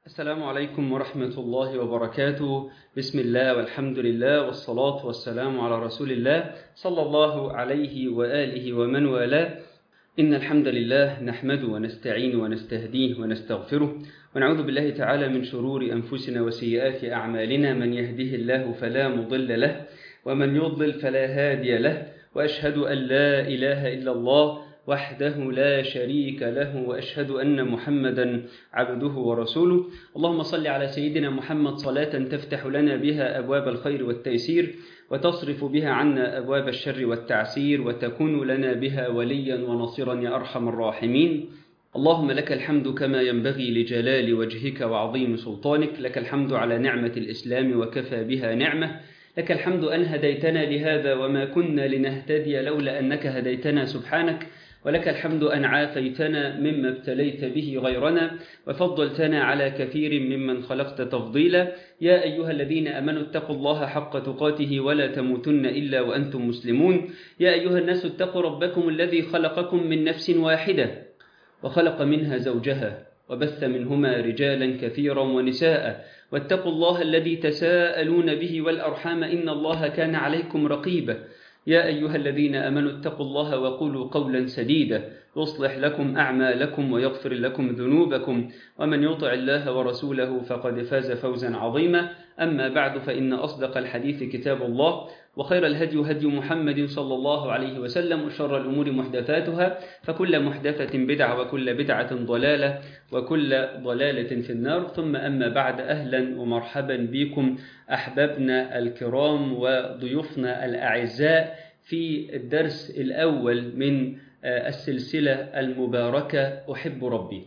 السلام عليكم ورحمة الله وبركاته بسم الله والحمد لله والصلاة والسلام على رسول الله صلى الله عليه وآله ومن والاه إن الحمد لله نحمده ونستعين ونستهديه ونستغفره ونعوذ بالله تعالى من شرور أنفسنا وسيئات أعمالنا من يهده الله فلا مضل له ومن يضلل فلا هادي له وأشهد أن لا إله إلا الله وحده لا شريك له واشهد ان محمدا عبده ورسوله اللهم صل على سيدنا محمد صلاه تفتح لنا بها ابواب الخير والتيسير وتصرف بها عنا ابواب الشر والتعسير وتكون لنا بها وليا ونصيرا يا ارحم الراحمين اللهم لك الحمد كما ينبغي لجلال وجهك وعظيم سلطانك لك الحمد على نعمه الاسلام وكفى بها نعمه لك الحمد ان هديتنا لهذا وما كنا لنهتدي لولا انك هديتنا سبحانك ولك الحمد أن عافيتنا مما ابتليت به غيرنا وفضلتنا على كثير ممن خلقت تفضيلا يا أيها الذين أمنوا اتقوا الله حق تقاته ولا تموتن إلا وأنتم مسلمون يا أيها الناس اتقوا ربكم الذي خلقكم من نفس واحدة وخلق منها زوجها وبث منهما رجالا كثيرا ونساء واتقوا الله الذي تساءلون به والأرحام إن الله كان عليكم رقيبا يا أيها الذين أمنوا اتقوا الله وقولوا قولا سديدا يصلح لكم أعمالكم ويغفر لكم ذنوبكم ومن يطع الله ورسوله فقد فاز فوزا عظيما أما بعد فإن أصدق الحديث كتاب الله وخير الهدي هدي محمد صلى الله عليه وسلم وشر الأمور محدثاتها فكل محدثة بدعة وكل بدعة ضلالة وكل ضلالة في النار ثم أما بعد أهلا ومرحبا بكم أحبابنا الكرام وضيوفنا الأعزاء في الدرس الأول من السلسلة المباركة أحب ربي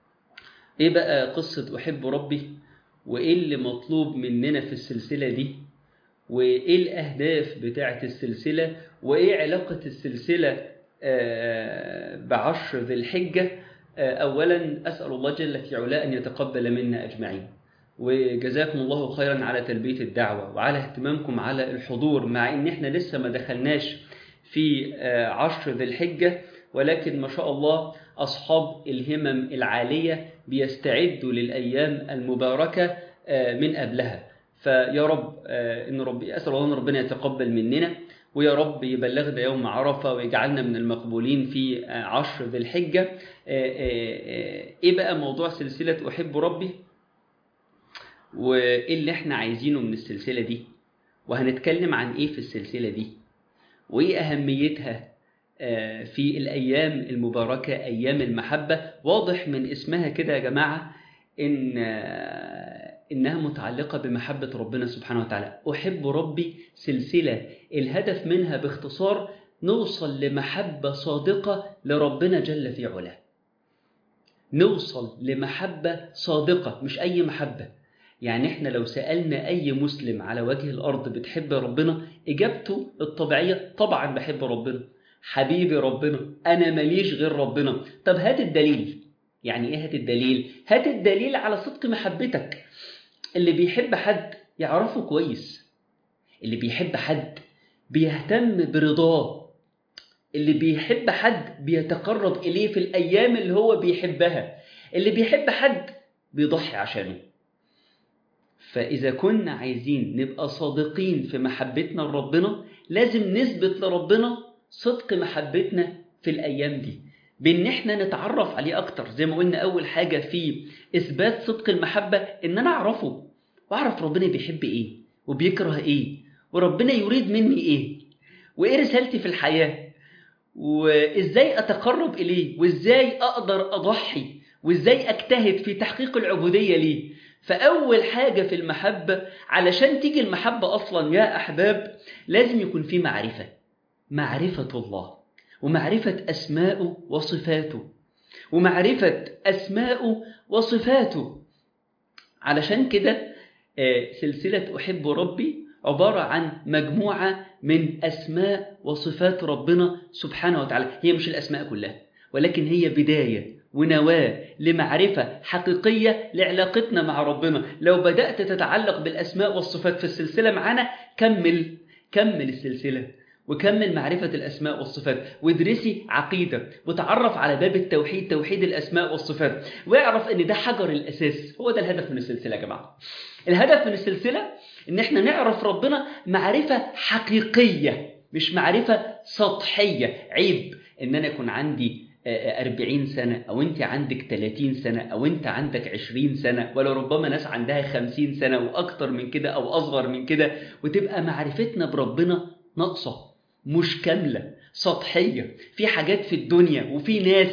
إيه بقى قصة أحب ربي وإيه اللي مطلوب مننا في السلسلة دي وإيه الأهداف بتاعة السلسلة وإيه علاقة السلسلة بعشر ذي الحجة أولا أسأل الله جل في علاه أن يتقبل منا أجمعين وجزاكم الله خيرا على تلبية الدعوة وعلى اهتمامكم على الحضور مع ان احنا لسه ما دخلناش في عشر ذي الحجة ولكن ما شاء الله أصحاب الهمم العالية بيستعدوا للأيام المباركة من قبلها فيا رب إن ربي أسأل الله أن ربنا يتقبل مننا ويا رب يبلغنا يوم عرفة ويجعلنا من المقبولين في عشر ذي الحجة إيه بقى موضوع سلسلة أحب ربي وايه اللي احنا عايزينه من السلسله دي وهنتكلم عن ايه في السلسله دي وايه اهميتها في الايام المباركه ايام المحبه واضح من اسمها كده يا جماعه ان انها متعلقه بمحبه ربنا سبحانه وتعالى احب ربي سلسله الهدف منها باختصار نوصل لمحبه صادقه لربنا جل في علاه نوصل لمحبه صادقه مش اي محبه يعني احنا لو سألنا أي مسلم على وجه الأرض بتحب ربنا إجابته الطبيعية طبعا بحب ربنا حبيبي ربنا أنا ماليش غير ربنا طب هات الدليل يعني إيه هات الدليل؟ هات الدليل على صدق محبتك اللي بيحب حد يعرفه كويس اللي بيحب حد بيهتم برضاه اللي بيحب حد بيتقرب إليه في الأيام اللي هو بيحبها اللي بيحب حد بيضحي عشانه فإذا كنا عايزين نبقى صادقين في محبتنا لربنا لازم نثبت لربنا صدق محبتنا في الأيام دي بإن إحنا نتعرف عليه أكتر زي ما قلنا أول حاجة في إثبات صدق المحبة إن أنا أعرفه وأعرف ربنا بيحب إيه وبيكره إيه وربنا يريد مني إيه وإيه رسالتي في الحياة وإزاي أتقرب إليه وإزاي أقدر أضحي وإزاي أجتهد في تحقيق العبودية ليه فأول حاجة في المحبة علشان تيجي المحبة أصلا يا أحباب لازم يكون في معرفة معرفة الله ومعرفة أسماءه وصفاته ومعرفة أسماءه وصفاته علشان كده سلسلة أحب ربي عبارة عن مجموعة من أسماء وصفات ربنا سبحانه وتعالى هي مش الأسماء كلها ولكن هي بداية ونواة لمعرفة حقيقية لعلاقتنا مع ربنا لو بدأت تتعلق بالأسماء والصفات في السلسلة معانا كمل كمل السلسلة وكمل معرفة الأسماء والصفات وادرسي عقيدة وتعرف على باب التوحيد توحيد الأسماء والصفات واعرف أن ده حجر الأساس هو ده الهدف من السلسلة يا جماعة الهدف من السلسلة أن احنا نعرف ربنا معرفة حقيقية مش معرفة سطحية عيب أن أنا يكون عندي أربعين سنة أو أنت عندك تلاتين سنة أو أنت عندك عشرين سنة ولا ربما ناس عندها خمسين سنة وأكتر من كده أو أصغر من كده وتبقى معرفتنا بربنا ناقصة مش كاملة سطحية في حاجات في الدنيا وفي ناس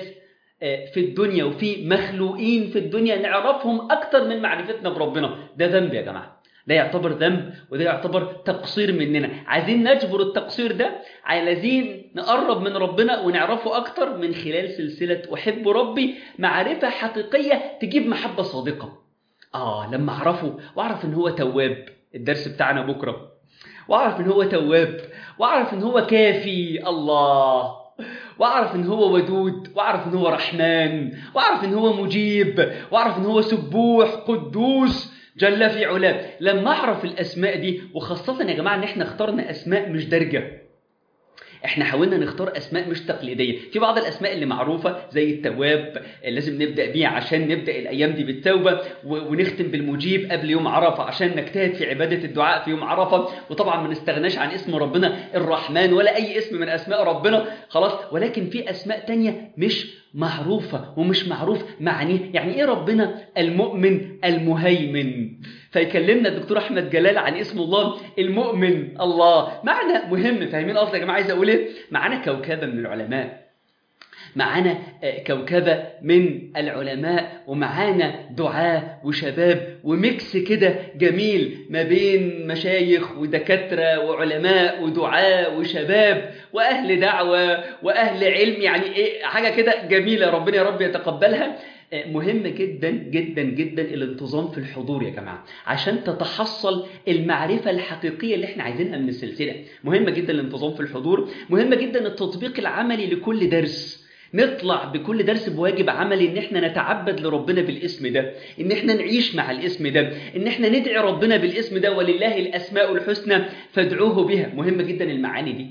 في الدنيا وفي مخلوقين في الدنيا نعرفهم أكتر من معرفتنا بربنا ده ذنب يا جماعة ده يعتبر ذنب وده يعتبر تقصير مننا عايزين نجبر التقصير ده عايزين نقرب من ربنا ونعرفه أكتر من خلال سلسلة أحب ربي معرفة حقيقية تجيب محبة صادقة آه لما أعرفه وأعرف إن هو تواب الدرس بتاعنا بكرة وأعرف إن هو تواب وأعرف إن هو كافي الله واعرف ان هو ودود واعرف ان هو رحمن واعرف ان هو مجيب واعرف ان هو سبوح قدوس جل في علاه لما اعرف الاسماء دي وخاصه يا جماعه ان احنا اخترنا اسماء مش دارجه احنا حاولنا نختار اسماء مش تقليديه في بعض الاسماء اللي معروفه زي التواب لازم نبدا بيه عشان نبدا الايام دي بالتوبه ونختم بالمجيب قبل يوم عرفه عشان نجتهد في عباده الدعاء في يوم عرفه وطبعا ما نستغناش عن اسم ربنا الرحمن ولا اي اسم من اسماء ربنا خلاص ولكن في اسماء تانية مش معروفة ومش معروف معنيه يعني ايه ربنا المؤمن المهيمن فيكلمنا الدكتور احمد جلال عن اسم الله المؤمن الله معنى مهم فاهمين قصدي يا جماعه عايز اقول ايه معانا كوكبه من العلماء معانا كوكبة من العلماء ومعانا دعاة وشباب وميكس كده جميل ما بين مشايخ ودكاترة وعلماء ودعاة وشباب وأهل دعوة وأهل علم يعني إيه حاجة كده جميلة ربنا يا رب يتقبلها مهم جدا جدا جدا الانتظام في الحضور يا جماعة عشان تتحصل المعرفة الحقيقية اللي احنا عايزينها من السلسلة مهمة جدا الانتظام في الحضور مهمة جدا التطبيق العملي لكل درس نطلع بكل درس بواجب عملي ان احنا نتعبد لربنا بالاسم ده ان احنا نعيش مع الاسم ده ان احنا ندعي ربنا بالاسم ده ولله الاسماء الحسنى فادعوه بها مهمة جدا المعاني دي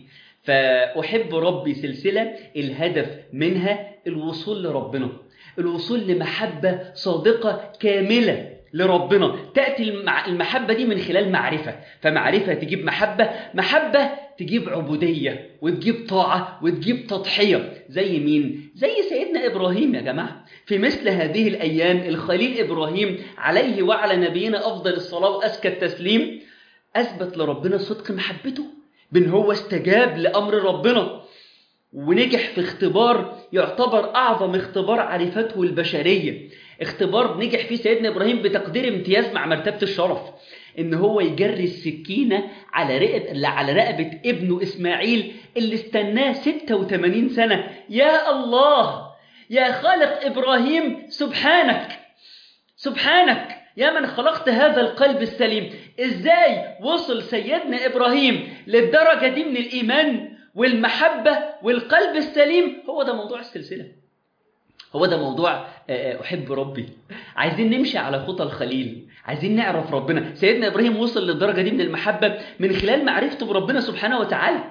فأحب ربي سلسلة الهدف منها الوصول لربنا الوصول لمحبة صادقة كاملة لربنا تأتي المحبة دي من خلال معرفة فمعرفة تجيب محبة محبة تجيب عبودية وتجيب طاعة وتجيب تضحية زي مين؟ زي سيدنا إبراهيم يا جماعة في مثل هذه الأيام الخليل إبراهيم عليه وعلى نبينا أفضل الصلاة وأزكى التسليم أثبت لربنا صدق محبته بأن هو استجاب لأمر ربنا ونجح في اختبار يعتبر أعظم اختبار عرفته البشرية اختبار نجح فيه سيدنا إبراهيم بتقدير امتياز مع مرتبة الشرف إن هو يجري السكينة على رقبة على رقبة ابنه إسماعيل اللي استناه 86 سنة يا الله يا خالق إبراهيم سبحانك سبحانك يا من خلقت هذا القلب السليم إزاي وصل سيدنا إبراهيم للدرجة دي من الإيمان والمحبة والقلب السليم هو ده موضوع السلسلة هو ده موضوع أحب ربي عايزين نمشي على خطى الخليل عايزين نعرف ربنا سيدنا إبراهيم وصل للدرجة دي من المحبة من خلال معرفته بربنا سبحانه وتعالى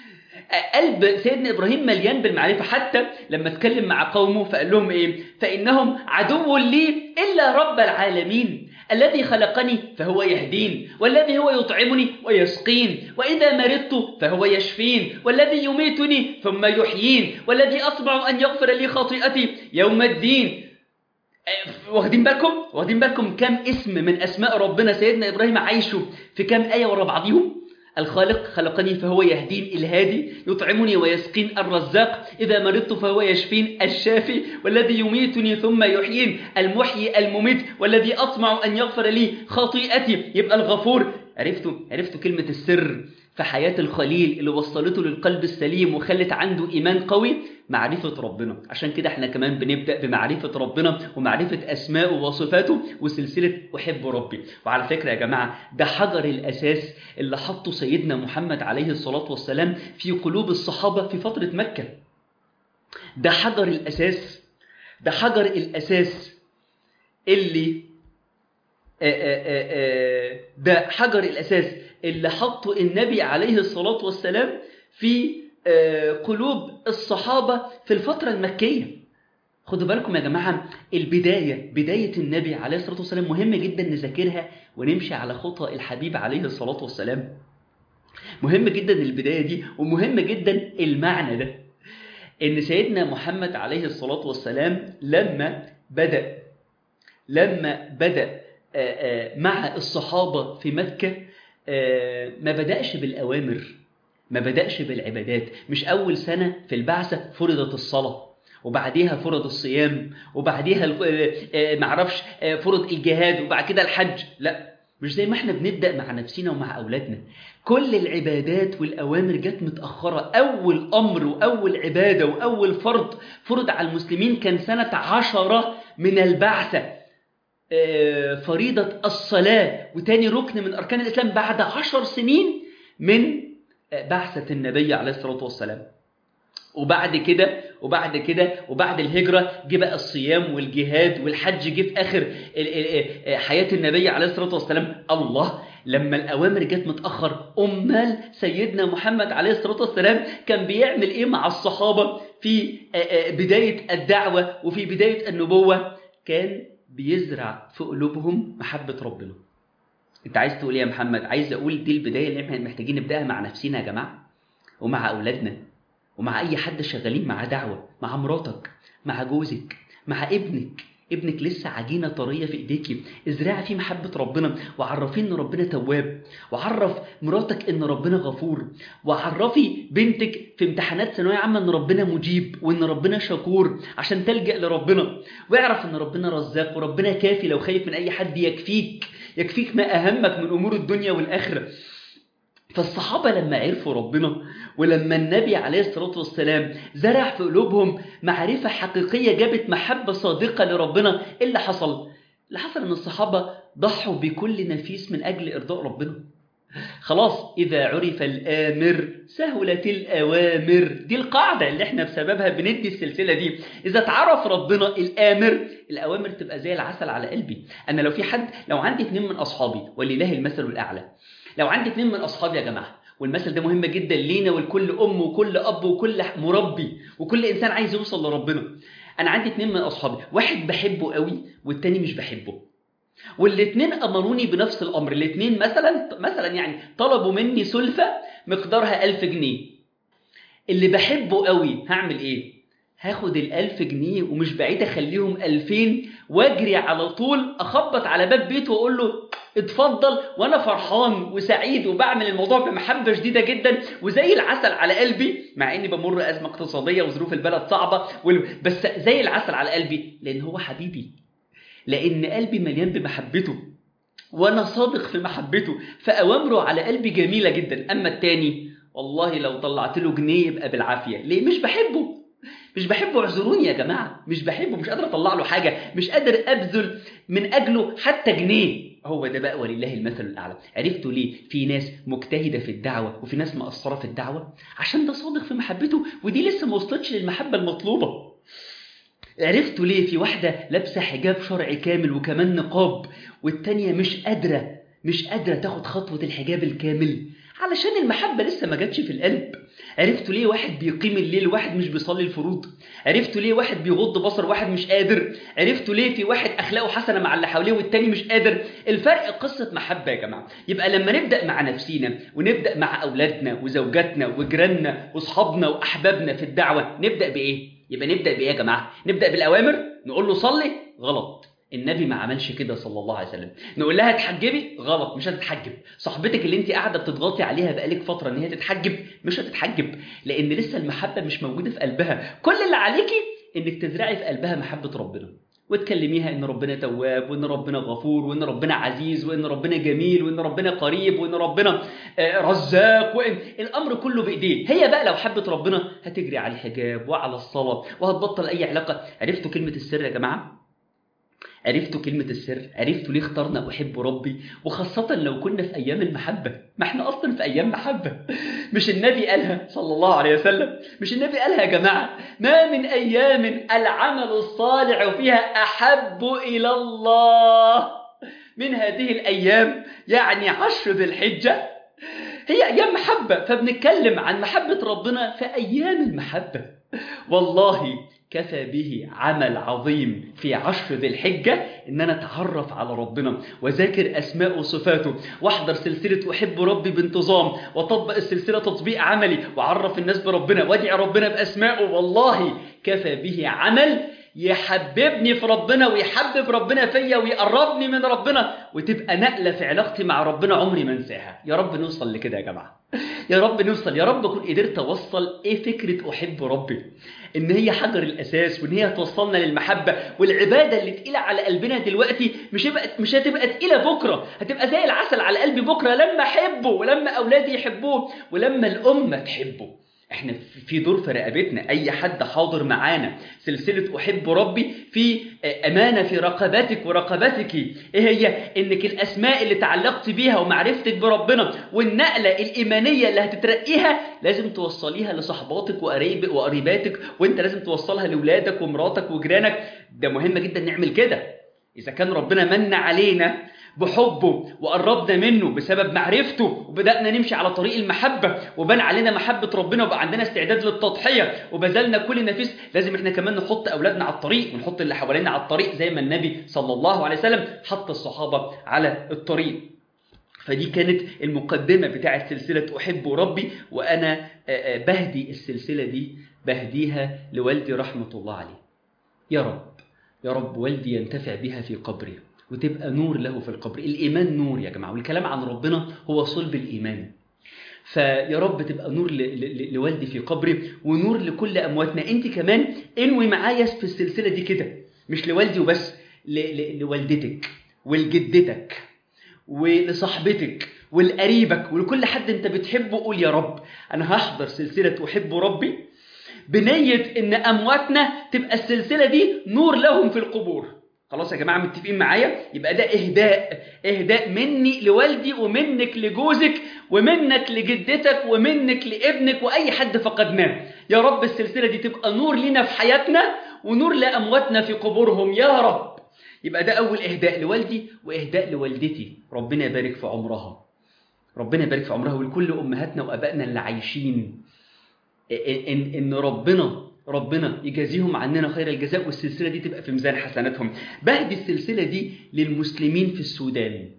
قلب سيدنا إبراهيم مليان بالمعرفة حتى لما اتكلم مع قومه فقال لهم إيه فإنهم عدو لي إلا رب العالمين الذي خلقني فهو يهدين والذي هو يطعمني ويسقين وإذا مرضت فهو يشفين والذي يميتني ثم يحيين والذي أطمع أن يغفر لي خطيئتي يوم الدين واخدين بالكم واخدين بالكم كم اسم من أسماء ربنا سيدنا إبراهيم عايشه في كم آية ورا بعضهم الخالق خلقني فهو يهدين الهادي يطعمني ويسقين الرزاق إذا مرضت فهو يشفين الشافي والذي يميتني ثم يحيين المحيي المميت والذي أطمع أن يغفر لي خطيئتي يبقى الغفور عرفتوا عرفتوا كلمة السر في حياة الخليل اللي وصلته للقلب السليم وخلت عنده إيمان قوي معرفة ربنا عشان كده احنا كمان بنبدأ بمعرفة ربنا ومعرفة أسماءه وصفاته وسلسلة أحب ربي وعلى فكرة يا جماعة ده حجر الأساس اللي حطه سيدنا محمد عليه الصلاة والسلام في قلوب الصحابة في فترة مكة ده حجر الأساس ده حجر الأساس اللي آآ آآ ده حجر الأساس اللي حطه النبي عليه الصلاة والسلام في قلوب الصحابة في الفترة المكية خدوا بالكم يا جماعة البداية بداية النبي عليه الصلاة والسلام مهم جدا نذاكرها ونمشي على خطى الحبيب عليه الصلاة والسلام مهم جدا البداية دي ومهم جدا المعنى ده ان سيدنا محمد عليه الصلاة والسلام لما بدأ لما بدأ مع الصحابة في مكة ما بدأش بالأوامر ما بدأش بالعبادات مش أول سنة في البعثة فرضت الصلاة وبعديها فرض الصيام وبعديها معرفش فرض الجهاد وبعد كده الحج لا مش زي ما احنا بنبدأ مع نفسنا ومع أولادنا كل العبادات والأوامر جت متأخرة أول أمر وأول عبادة وأول فرض فرض على المسلمين كان سنة عشرة من البعثة فريضة الصلاة وتاني ركن من أركان الإسلام بعد عشر سنين من بعثة النبي عليه الصلاة والسلام وبعد كده وبعد كده وبعد الهجرة جه بقى الصيام والجهاد والحج جه في آخر حياة النبي عليه الصلاة والسلام الله لما الأوامر جت متأخر أمال سيدنا محمد عليه الصلاة والسلام كان بيعمل إيه مع الصحابة في بداية الدعوة وفي بداية النبوة كان بيزرع في قلوبهم محبة ربنا انت عايز تقول ايه يا محمد عايز اقول دي البداية اللي احنا محتاجين نبدأها مع نفسنا يا جماعة ومع أولادنا ومع أي حد شغالين مع دعوة مع مراتك مع جوزك مع ابنك ابنك لسه عجينة طرية في ايديكي ازرعي فيه محبة ربنا وعرفيه ان ربنا تواب وعرف مراتك ان ربنا غفور وعرفي بنتك في امتحانات ثانوية عامة ان ربنا مجيب وان ربنا شكور عشان تلجأ لربنا واعرف ان ربنا رزاق وربنا كافي لو خايف من اي حد يكفيك يكفيك ما اهمك من امور الدنيا والاخره فالصحابة لما عرفوا ربنا ولما النبي عليه الصلاة والسلام زرع في قلوبهم معرفة حقيقية جابت محبة صادقة لربنا إيه اللي حصل؟ اللي حصل إن الصحابة ضحوا بكل نفيس من أجل إرضاء ربنا خلاص إذا عرف الآمر سهلت الأوامر دي القاعدة اللي احنا بسببها بندي السلسلة دي إذا تعرف ربنا الآمر الأوامر تبقى زي العسل على قلبي أنا لو في حد لو عندي اتنين من أصحابي ولله المثل الأعلى لو عندي اتنين من أصحابي يا جماعة والمثل ده مهم جدا لينا ولكل أم وكل أب وكل مربي وكل إنسان عايز يوصل لربنا أنا عندي اتنين من أصحابي واحد بحبه قوي والتاني مش بحبه والاتنين أمروني بنفس الأمر الاتنين مثلا مثلا يعني طلبوا مني سلفة مقدارها ألف جنيه اللي بحبه قوي هعمل إيه؟ هاخد الألف جنيه ومش بعيد أخليهم ألفين واجري على طول أخبط على باب بيته وأقول له اتفضل وانا فرحان وسعيد وبعمل الموضوع بمحبه شديده جدا وزي العسل على قلبي مع اني بمر ازمه اقتصاديه وظروف البلد صعبه بس زي العسل على قلبي لان هو حبيبي لان قلبي مليان بمحبته وانا صادق في محبته فاوامره على قلبي جميله جدا اما التاني والله لو طلعت له جنيه يبقى بالعافيه ليه مش بحبه مش بحبه اعذروني يا جماعه مش بحبه مش قادر اطلع له حاجه مش قادر ابذل من اجله حتى جنيه هو ده بقى ولله المثل الأعلى عرفتوا ليه في ناس مجتهدة في الدعوة وفي ناس مقصرة في الدعوة عشان ده صادق في محبته ودي لسه ما وصلتش للمحبة المطلوبة عرفتوا ليه في واحدة لابسة حجاب شرعي كامل وكمان نقاب والتانية مش قادرة مش قادرة تاخد خطوة الحجاب الكامل علشان المحبة لسه ما جاتش في القلب عرفتوا ليه واحد بيقيم الليل واحد مش بيصلي الفروض عرفتوا ليه واحد بيغض بصر واحد مش قادر عرفتوا ليه في واحد اخلاقه حسنه مع اللي حواليه والتاني مش قادر الفرق قصه محبه يا جماعه يبقى لما نبدا مع نفسينا ونبدا مع اولادنا وزوجاتنا وجيراننا واصحابنا واحبابنا في الدعوه نبدا بايه يبقى نبدا بايه يا جماعه نبدا بالاوامر نقول له صلي غلط النبي ما عملش كده صلى الله عليه وسلم نقول لها اتحجبي غلط مش هتتحجب صاحبتك اللي انت قاعده بتضغطي عليها بقالك فتره ان هي تتحجب مش هتتحجب لان لسه المحبه مش موجوده في قلبها كل اللي عليكي انك تزرعي في قلبها محبه ربنا وتكلميها ان ربنا تواب وان ربنا غفور وان ربنا عزيز وان ربنا جميل وان ربنا قريب وان ربنا رزاق وان الامر كله بايديه هي بقى لو حبت ربنا هتجري على الحجاب وعلى الصلاه وهتبطل اي علاقه عرفتوا كلمه السر يا جماعه عرفتوا كلمة السر عرفتوا ليه اخترنا أحب ربي وخاصة لو كنا في أيام المحبة ما احنا أصلا في أيام محبة مش النبي قالها صلى الله عليه وسلم مش النبي قالها يا جماعة ما من أيام العمل الصالح فيها أحب إلى الله من هذه الأيام يعني عشر ذي الحجة هي ايام محبه فبنتكلم عن محبه ربنا في ايام المحبه والله كفى به عمل عظيم في عشر ذي الحجة إن أنا أتعرف على ربنا وذاكر أسماء وصفاته وأحضر سلسلة أحب ربي بانتظام وأطبق السلسلة تطبيق عملي وأعرف الناس بربنا وأدعي ربنا بأسمائه والله كفى به عمل يحببني في ربنا ويحبب ربنا فيا ويقربني من ربنا وتبقى نقلة في علاقتي مع ربنا عمري ما انساها يا رب نوصل لكده يا جماعة يا رب نوصل يا رب اكون قدرت اوصل ايه فكرة احب ربي ان هي حجر الاساس وان هي توصلنا للمحبة والعبادة اللي تقيلة على قلبنا دلوقتي مش هتبقى مش هتبقى تقيلة بكرة هتبقى زي العسل على قلبي بكرة لما احبه ولما اولادي يحبوه ولما الامة تحبه احنا في دور في رقبتنا اي حد حاضر معانا سلسله احب ربي في امانه في رقبتك ورقبتك ايه هي انك الاسماء اللي تعلقت بيها ومعرفتك بربنا والنقله الايمانيه اللي هتترقيها لازم توصليها لصحباتك وقريب وقريباتك وانت لازم توصلها لاولادك ومراتك وجيرانك ده مهم جدا نعمل كده اذا كان ربنا من علينا بحبه وقربنا منه بسبب معرفته وبدأنا نمشي على طريق المحبة وبان علينا محبة ربنا وبقى عندنا استعداد للتضحية وبذلنا كل نفيس لازم احنا كمان نحط أولادنا على الطريق ونحط اللي حوالينا على الطريق زي ما النبي صلى الله عليه وسلم حط الصحابة على الطريق فدي كانت المقدمة بتاعت سلسلة أحب ربي وأنا بهدي السلسلة دي بهديها لوالدي رحمة الله عليه يا رب يا رب والدي ينتفع بها في قبره وتبقى نور له في القبر الإيمان نور يا جماعة والكلام عن ربنا هو صلب الإيمان فيا رب تبقى نور لوالدي في قبري ونور لكل أمواتنا أنت كمان انوي معايا في السلسلة دي كده مش لوالدي وبس لوالدتك ولجدتك ولصاحبتك ولقريبك ولكل حد انت بتحبه قول يا رب انا هحضر سلسلة احب ربي بنية ان امواتنا تبقى السلسلة دي نور لهم في القبور خلاص يا جماعة متفقين معايا يبقى ده إهداء إهداء مني لوالدي ومنك لجوزك ومنك لجدتك ومنك لابنك وأي حد فقدناه يا رب السلسلة دي تبقى نور لنا في حياتنا ونور لأمواتنا في قبورهم يا رب يبقى ده أول إهداء لوالدي وإهداء لوالدتي ربنا يبارك في عمرها ربنا يبارك في عمرها ولكل أمهاتنا وأبائنا اللي عايشين إن, إن ربنا ربنا يجازيهم عننا خير الجزاء والسلسلة دي تبقى في ميزان حسناتهم بهدي السلسلة دي للمسلمين في السودان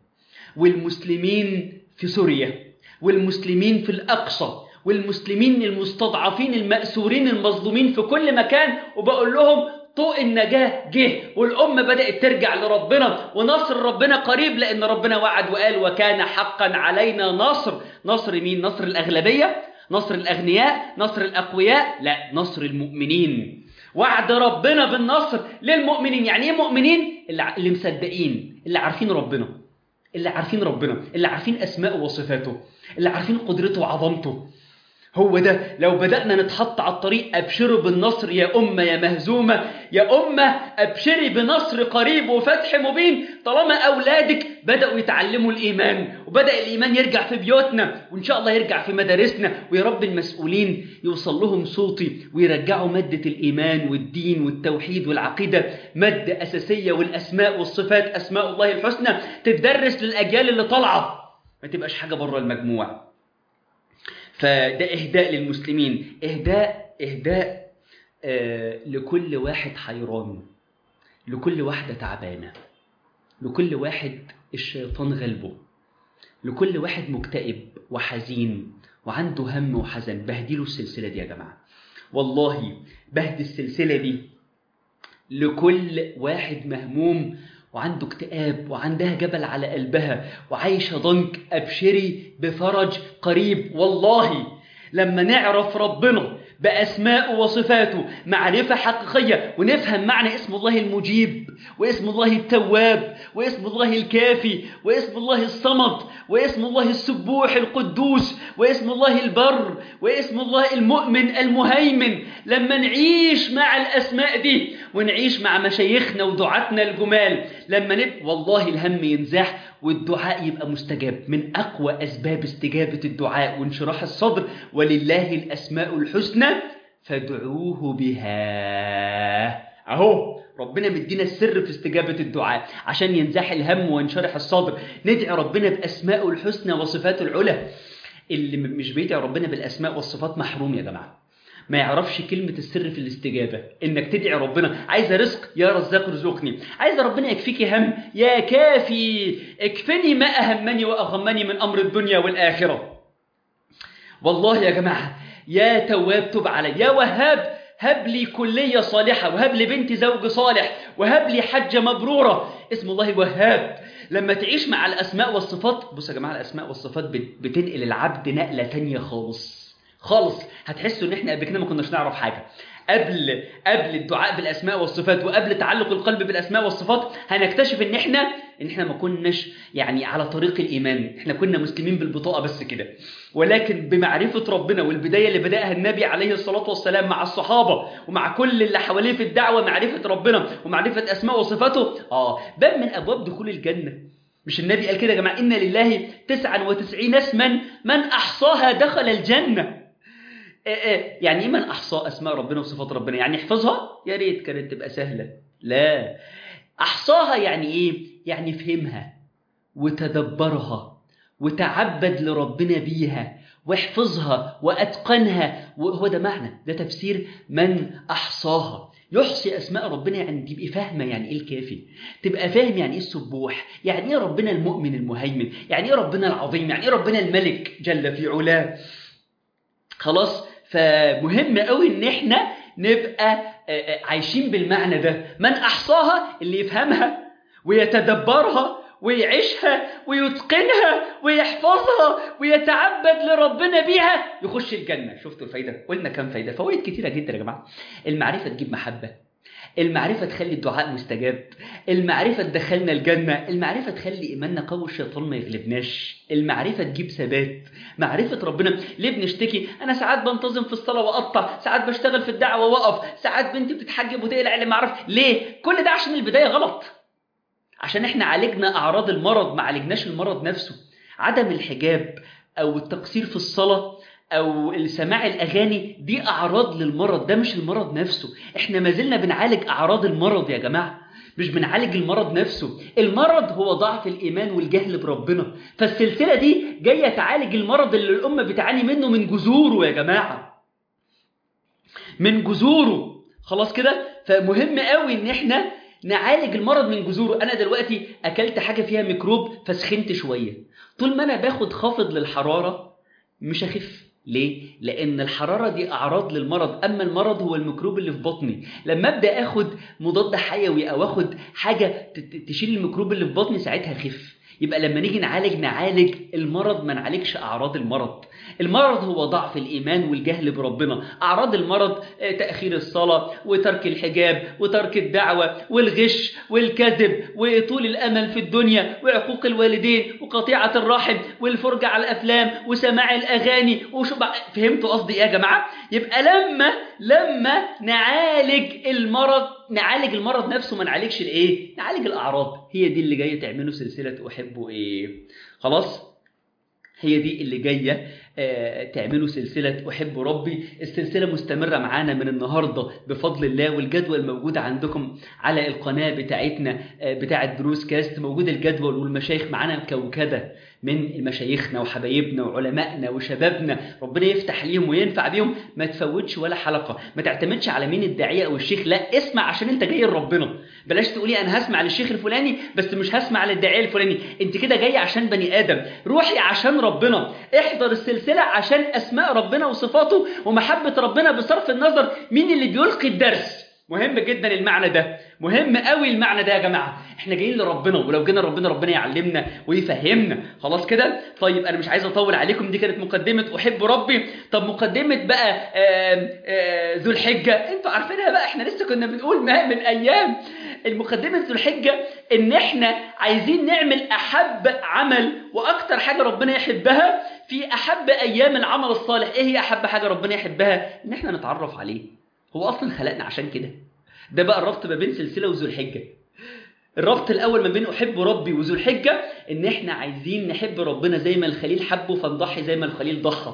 والمسلمين في سوريا والمسلمين في الأقصى والمسلمين المستضعفين المأسورين المظلومين في كل مكان وبقول لهم طوق النجاة جه والأمة بدأت ترجع لربنا ونصر ربنا قريب لأن ربنا وعد وقال وكان حقا علينا نصر نصر مين؟ نصر الأغلبية نصر الأغنياء نصر الأقوياء لا نصر المؤمنين وعد ربنا بالنصر للمؤمنين يعني ايه مؤمنين اللي مصدقين اللي عارفين ربنا اللي عارفين ربنا اللي عارفين أسماءه وصفاته اللي عارفين قدرته وعظمته هو ده لو بدأنا نتحط على الطريق أبشروا بالنصر يا أمة يا مهزومة يا أمة أبشري بنصر قريب وفتح مبين طالما أولادك بدأوا يتعلموا الإيمان وبدأ الإيمان يرجع في بيوتنا وإن شاء الله يرجع في مدارسنا ويا رب المسؤولين يوصل لهم صوتي ويرجعوا مادة الإيمان والدين والتوحيد والعقيدة مادة أساسية والأسماء والصفات أسماء الله الحسنى تتدرس للأجيال اللي طالعة ما تبقاش حاجة بره المجموع فده إهداء للمسلمين إهداء إهداء آه لكل واحد حيران لكل واحدة تعبانة لكل واحد الشيطان غلبه لكل واحد مكتئب وحزين وعنده هم وحزن بهديله السلسلة دي يا جماعة والله بهدي السلسلة دي لكل واحد مهموم وعنده اكتئاب وعندها جبل على قلبها وعايشة ضنك أبشري بفرج قريب والله لما نعرف ربنا بأسماء وصفاته معرفة حقيقية ونفهم معنى اسم الله المجيب واسم الله التواب واسم الله الكافي واسم الله الصمد واسم الله السبوح القدوس واسم الله البر واسم الله المؤمن المهيمن لما نعيش مع الأسماء دي ونعيش مع مشايخنا ودعاتنا الجمال لما نبقى والله الهم ينزاح والدعاء يبقى مستجاب من أقوى أسباب استجابة الدعاء وانشراح الصدر ولله الأسماء الحسنى فادعوه بها أهو ربنا مدينا السر في استجابة الدعاء عشان ينزاح الهم وينشرح الصدر ندعي ربنا بأسمائه الحسنى وصفاته العلى اللي م- مش بيدعي ربنا بالاسماء والصفات محروم يا جماعه ما يعرفش كلمة السر في الاستجابة إنك تدعي ربنا عايز رزق يا رزاق ارزقني عايز ربنا يكفيك هم يا كافي اكفني ما أهمني وأغمني من أمر الدنيا والآخرة والله يا جماعة يا تواب تب علي يا وهاب هب لي كلية صالحة وهب لي بنتي زوج صالح وهب لي حجة مبرورة اسم الله وهاب لما تعيش مع الأسماء والصفات بص يا جماعة الأسماء والصفات بت- بتنقل العبد نقلة تانية خالص خالص هتحسوا ان احنا قبل كده ما كناش نعرف حاجة قبل قبل الدعاء بالاسماء والصفات وقبل تعلق القلب بالاسماء والصفات هنكتشف ان احنا ان احنا ما كناش يعني على طريق الايمان احنا كنا مسلمين بالبطاقه بس كده ولكن بمعرفه ربنا والبدايه اللي بداها النبي عليه الصلاه والسلام مع الصحابه ومع كل اللي حواليه في الدعوه معرفه ربنا ومعرفه اسماء وصفاته اه باب من ابواب دخول الجنه مش النبي قال كده يا جماعه ان لله 99 اسما من احصاها دخل الجنه إيه إيه يعني ايه من احصى اسماء ربنا وصفات ربنا يعني يحفظها يا ريت كانت تبقى سهله لا احصاها يعني ايه يعني فهمها وتدبرها وتعبد لربنا بيها واحفظها واتقنها وهو ده معنى ده تفسير من احصاها يحصي اسماء ربنا يعني تبقى فاهمه يعني ايه الكافي تبقى فاهم يعني ايه السبوح يعني ايه ربنا المؤمن المهيمن يعني ايه ربنا العظيم يعني ايه ربنا الملك جل في علاه خلاص فمهم قوي ان احنا نبقى آه، آه، عايشين بالمعنى ده من احصاها اللي يفهمها ويتدبرها ويعيشها ويتقنها ويحفظها ويتعبد لربنا بيها يخش الجنة شفتوا الفايدة قلنا كام فايدة فوائد كتيرة جدا يا جماعة المعرفة تجيب محبة المعرفة تخلي الدعاء مستجاب المعرفة تدخلنا الجنة المعرفة تخلي إيماننا قوي الشيطان ما يغلبناش المعرفة تجيب ثبات معرفة ربنا ليه بنشتكي أنا ساعات بنتظم في الصلاة وأقطع ساعات بشتغل في الدعوة وأقف ساعات بنتي بتتحجب وتقلع اللي معرف ليه كل ده عشان البداية غلط عشان احنا عالجنا أعراض المرض ما عالجناش المرض نفسه عدم الحجاب أو التقصير في الصلاة او سماع الاغاني دي اعراض للمرض ده مش المرض نفسه احنا ما زلنا بنعالج اعراض المرض يا جماعه مش بنعالج المرض نفسه المرض هو ضعف الايمان والجهل بربنا فالسلسله دي جايه تعالج المرض اللي الامه بتعاني منه من جذوره يا جماعه من جذوره خلاص كده فمهم قوي ان احنا نعالج المرض من جذوره انا دلوقتي اكلت حاجه فيها ميكروب فسخنت شويه طول ما انا باخد خافض للحراره مش هخف ليه؟ لأن الحرارة دي أعراض للمرض، أما المرض هو الميكروب اللي في بطني، لما أبدأ آخد مضاد حيوي أو آخد حاجة تشيل الميكروب اللي في بطني ساعتها أخف، يبقى لما نيجي نعالج نعالج المرض ما نعالجش أعراض المرض. المرض هو ضعف الإيمان والجهل بربنا، أعراض المرض تأخير الصلاة وترك الحجاب وترك الدعوة والغش والكذب وطول الأمل في الدنيا وعقوق الوالدين وقطيعة الرحم والفرجة على الأفلام وسماع الأغاني وشو فهمتوا قصدي إيه يا جماعة؟ يبقى لما لما نعالج المرض نعالج المرض نفسه ما نعالجش الايه نعالج الاعراض هي دي اللي جايه تعمله سلسله احبه ايه خلاص هي دي اللي جايه آه تعملوا سلسلة أحب ربي السلسلة مستمرة معانا من النهاردة بفضل الله والجدول موجود عندكم على القناة بتاعتنا آه بتاعة دروس كاست موجود الجدول والمشايخ معانا كوكبة من مشايخنا وحبايبنا وعلمائنا وشبابنا ربنا يفتح ليهم وينفع بيهم ما تفوتش ولا حلقة ما تعتمدش على مين الداعية أو الشيخ لا اسمع عشان انت جاي لربنا بلاش تقولي أنا هسمع للشيخ الفلاني بس مش هسمع للداعية الفلاني انت كده جاي عشان بني آدم روحي عشان ربنا احضر السلسلة عشان أسماء ربنا وصفاته ومحبة ربنا بصرف النظر مين اللي بيلقي الدرس مهم جدا المعنى ده مهم قوي المعنى ده يا جماعه احنا جايين لربنا ولو جينا لربنا ربنا يعلمنا ويفهمنا خلاص كده طيب انا مش عايز اطول عليكم دي كانت مقدمه احب ربي طب مقدمه بقى آآ آآ ذو الحجه انتوا عارفينها بقى احنا لسه كنا بنقول ما من ايام المقدمه ذو الحجه ان احنا عايزين نعمل احب عمل واكتر حاجه ربنا يحبها في احب ايام العمل الصالح ايه هي احب حاجه ربنا يحبها ان احنا نتعرف عليه هو اصلا خلقنا عشان كده ده بقى الربط ما بين سلسله وذو الحجه الربط الاول ما بين احب ربي وذو الحجه ان احنا عايزين نحب ربنا زي ما الخليل حبه فنضحي زي ما الخليل ضحى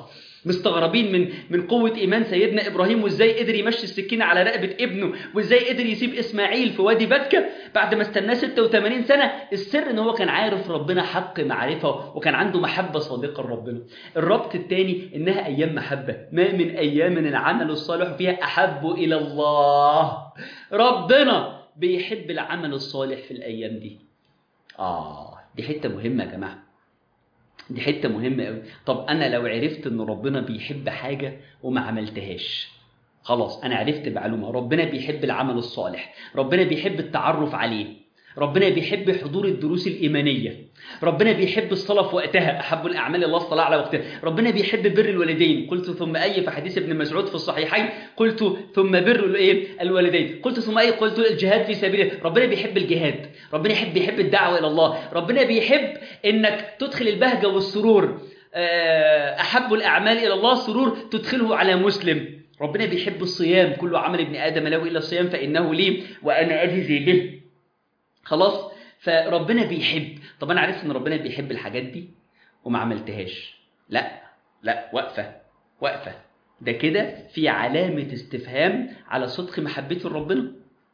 مستغربين من من قوة إيمان سيدنا إبراهيم وإزاي قدر يمشي السكينة على رقبة ابنه وإزاي قدر يسيب إسماعيل في وادي بكة بعد ما استناه 86 سنة السر إن هو كان عارف ربنا حق معرفة وكان عنده محبة صادقة لربنا الربط الثاني إنها أيام محبة ما من أيام العمل الصالح فيها أحب إلى الله ربنا بيحب العمل الصالح في الأيام دي آه دي حتة مهمة يا جماعة دي حته مهمه قوي طب انا لو عرفت ان ربنا بيحب حاجه وما عملتهاش خلاص انا عرفت معلومه ربنا بيحب العمل الصالح ربنا بيحب التعرف عليه ربنا بيحب حضور الدروس الإيمانية ربنا بيحب الصلاة في وقتها أحب الأعمال الله الصلاة على وقتها ربنا بيحب بر الوالدين قلت ثم أي في حديث ابن مسعود في الصحيحين قلت ثم بر الإيه الوالدين قلت ثم أي قلت الجهاد في سبيله ربنا بيحب الجهاد ربنا يحب بيحب الدعوة إلى الله ربنا بيحب إنك تدخل البهجة والسرور أحب الأعمال إلى الله سرور تدخله على مسلم ربنا بيحب الصيام كل عمل ابن آدم له إلا الصيام فإنه لي وأنا أجزي به خلاص فربنا بيحب طب انا عرفت ان ربنا بيحب الحاجات دي وما عملتهاش لا لا واقفه واقفه ده كده في علامه استفهام على صدق محبتي لربنا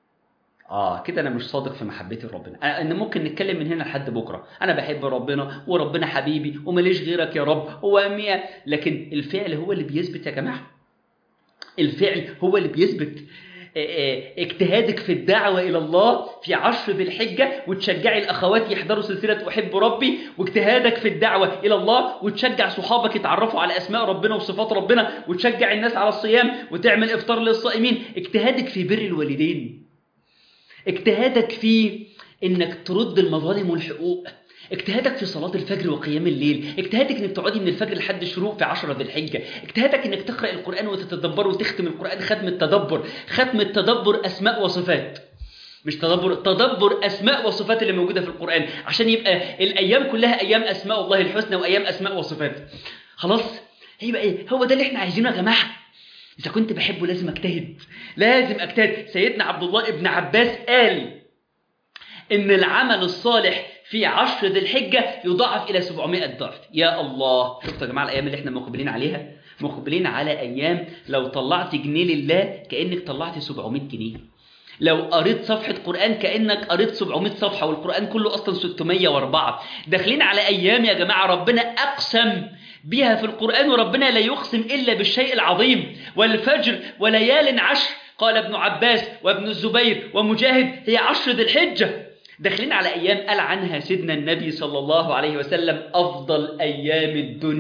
اه كده انا مش صادق في محبتي لربنا ان ممكن نتكلم من هنا لحد بكره انا بحب ربنا وربنا حبيبي وماليش غيرك يا رب ومية لكن الفعل هو اللي بيثبت يا جماعه الفعل هو اللي بيثبت اجتهادك في الدعوة إلى الله في عشر ذي الحجة وتشجعي الأخوات يحضروا سلسلة أحب ربي واجتهادك في الدعوة إلى الله وتشجع صحابك يتعرفوا على أسماء ربنا وصفات ربنا وتشجع الناس على الصيام وتعمل إفطار للصائمين اجتهادك في بر الوالدين اجتهادك في إنك ترد المظالم والحقوق اجتهادك في صلاة الفجر وقيام الليل اجتهادك انك تقعدي من الفجر لحد الشروق في عشرة ذي الحجة اجتهادك انك تقرأ القرآن وتتدبره وتختم القرآن ختم التدبر ختم التدبر أسماء وصفات مش تدبر تدبر أسماء وصفات اللي موجودة في القرآن عشان يبقى الأيام كلها أيام أسماء الله الحسنى وأيام أسماء وصفات خلاص يبقى إيه هو ده اللي احنا عايزينه يا جماعة إذا كنت بحبه لازم أجتهد لازم أجتهد سيدنا عبد الله ابن عباس قال إن العمل الصالح في عشر ذي الحجة يضاعف إلى 700 ضعف يا الله شفتوا يا جماعة الأيام اللي احنا مقبلين عليها مقبلين على أيام لو طلعت جنيه لله كأنك طلعت 700 جنيه لو قريت صفحة قرآن كأنك قريت 700 صفحة والقرآن كله أصلا 604 داخلين على أيام يا جماعة ربنا أقسم بها في القرآن وربنا لا يقسم إلا بالشيء العظيم والفجر وليال عشر قال ابن عباس وابن الزبير ومجاهد هي عشر ذي الحجة داخلين على أيام قال عنها سيدنا النبي صلى الله عليه وسلم أفضل أيام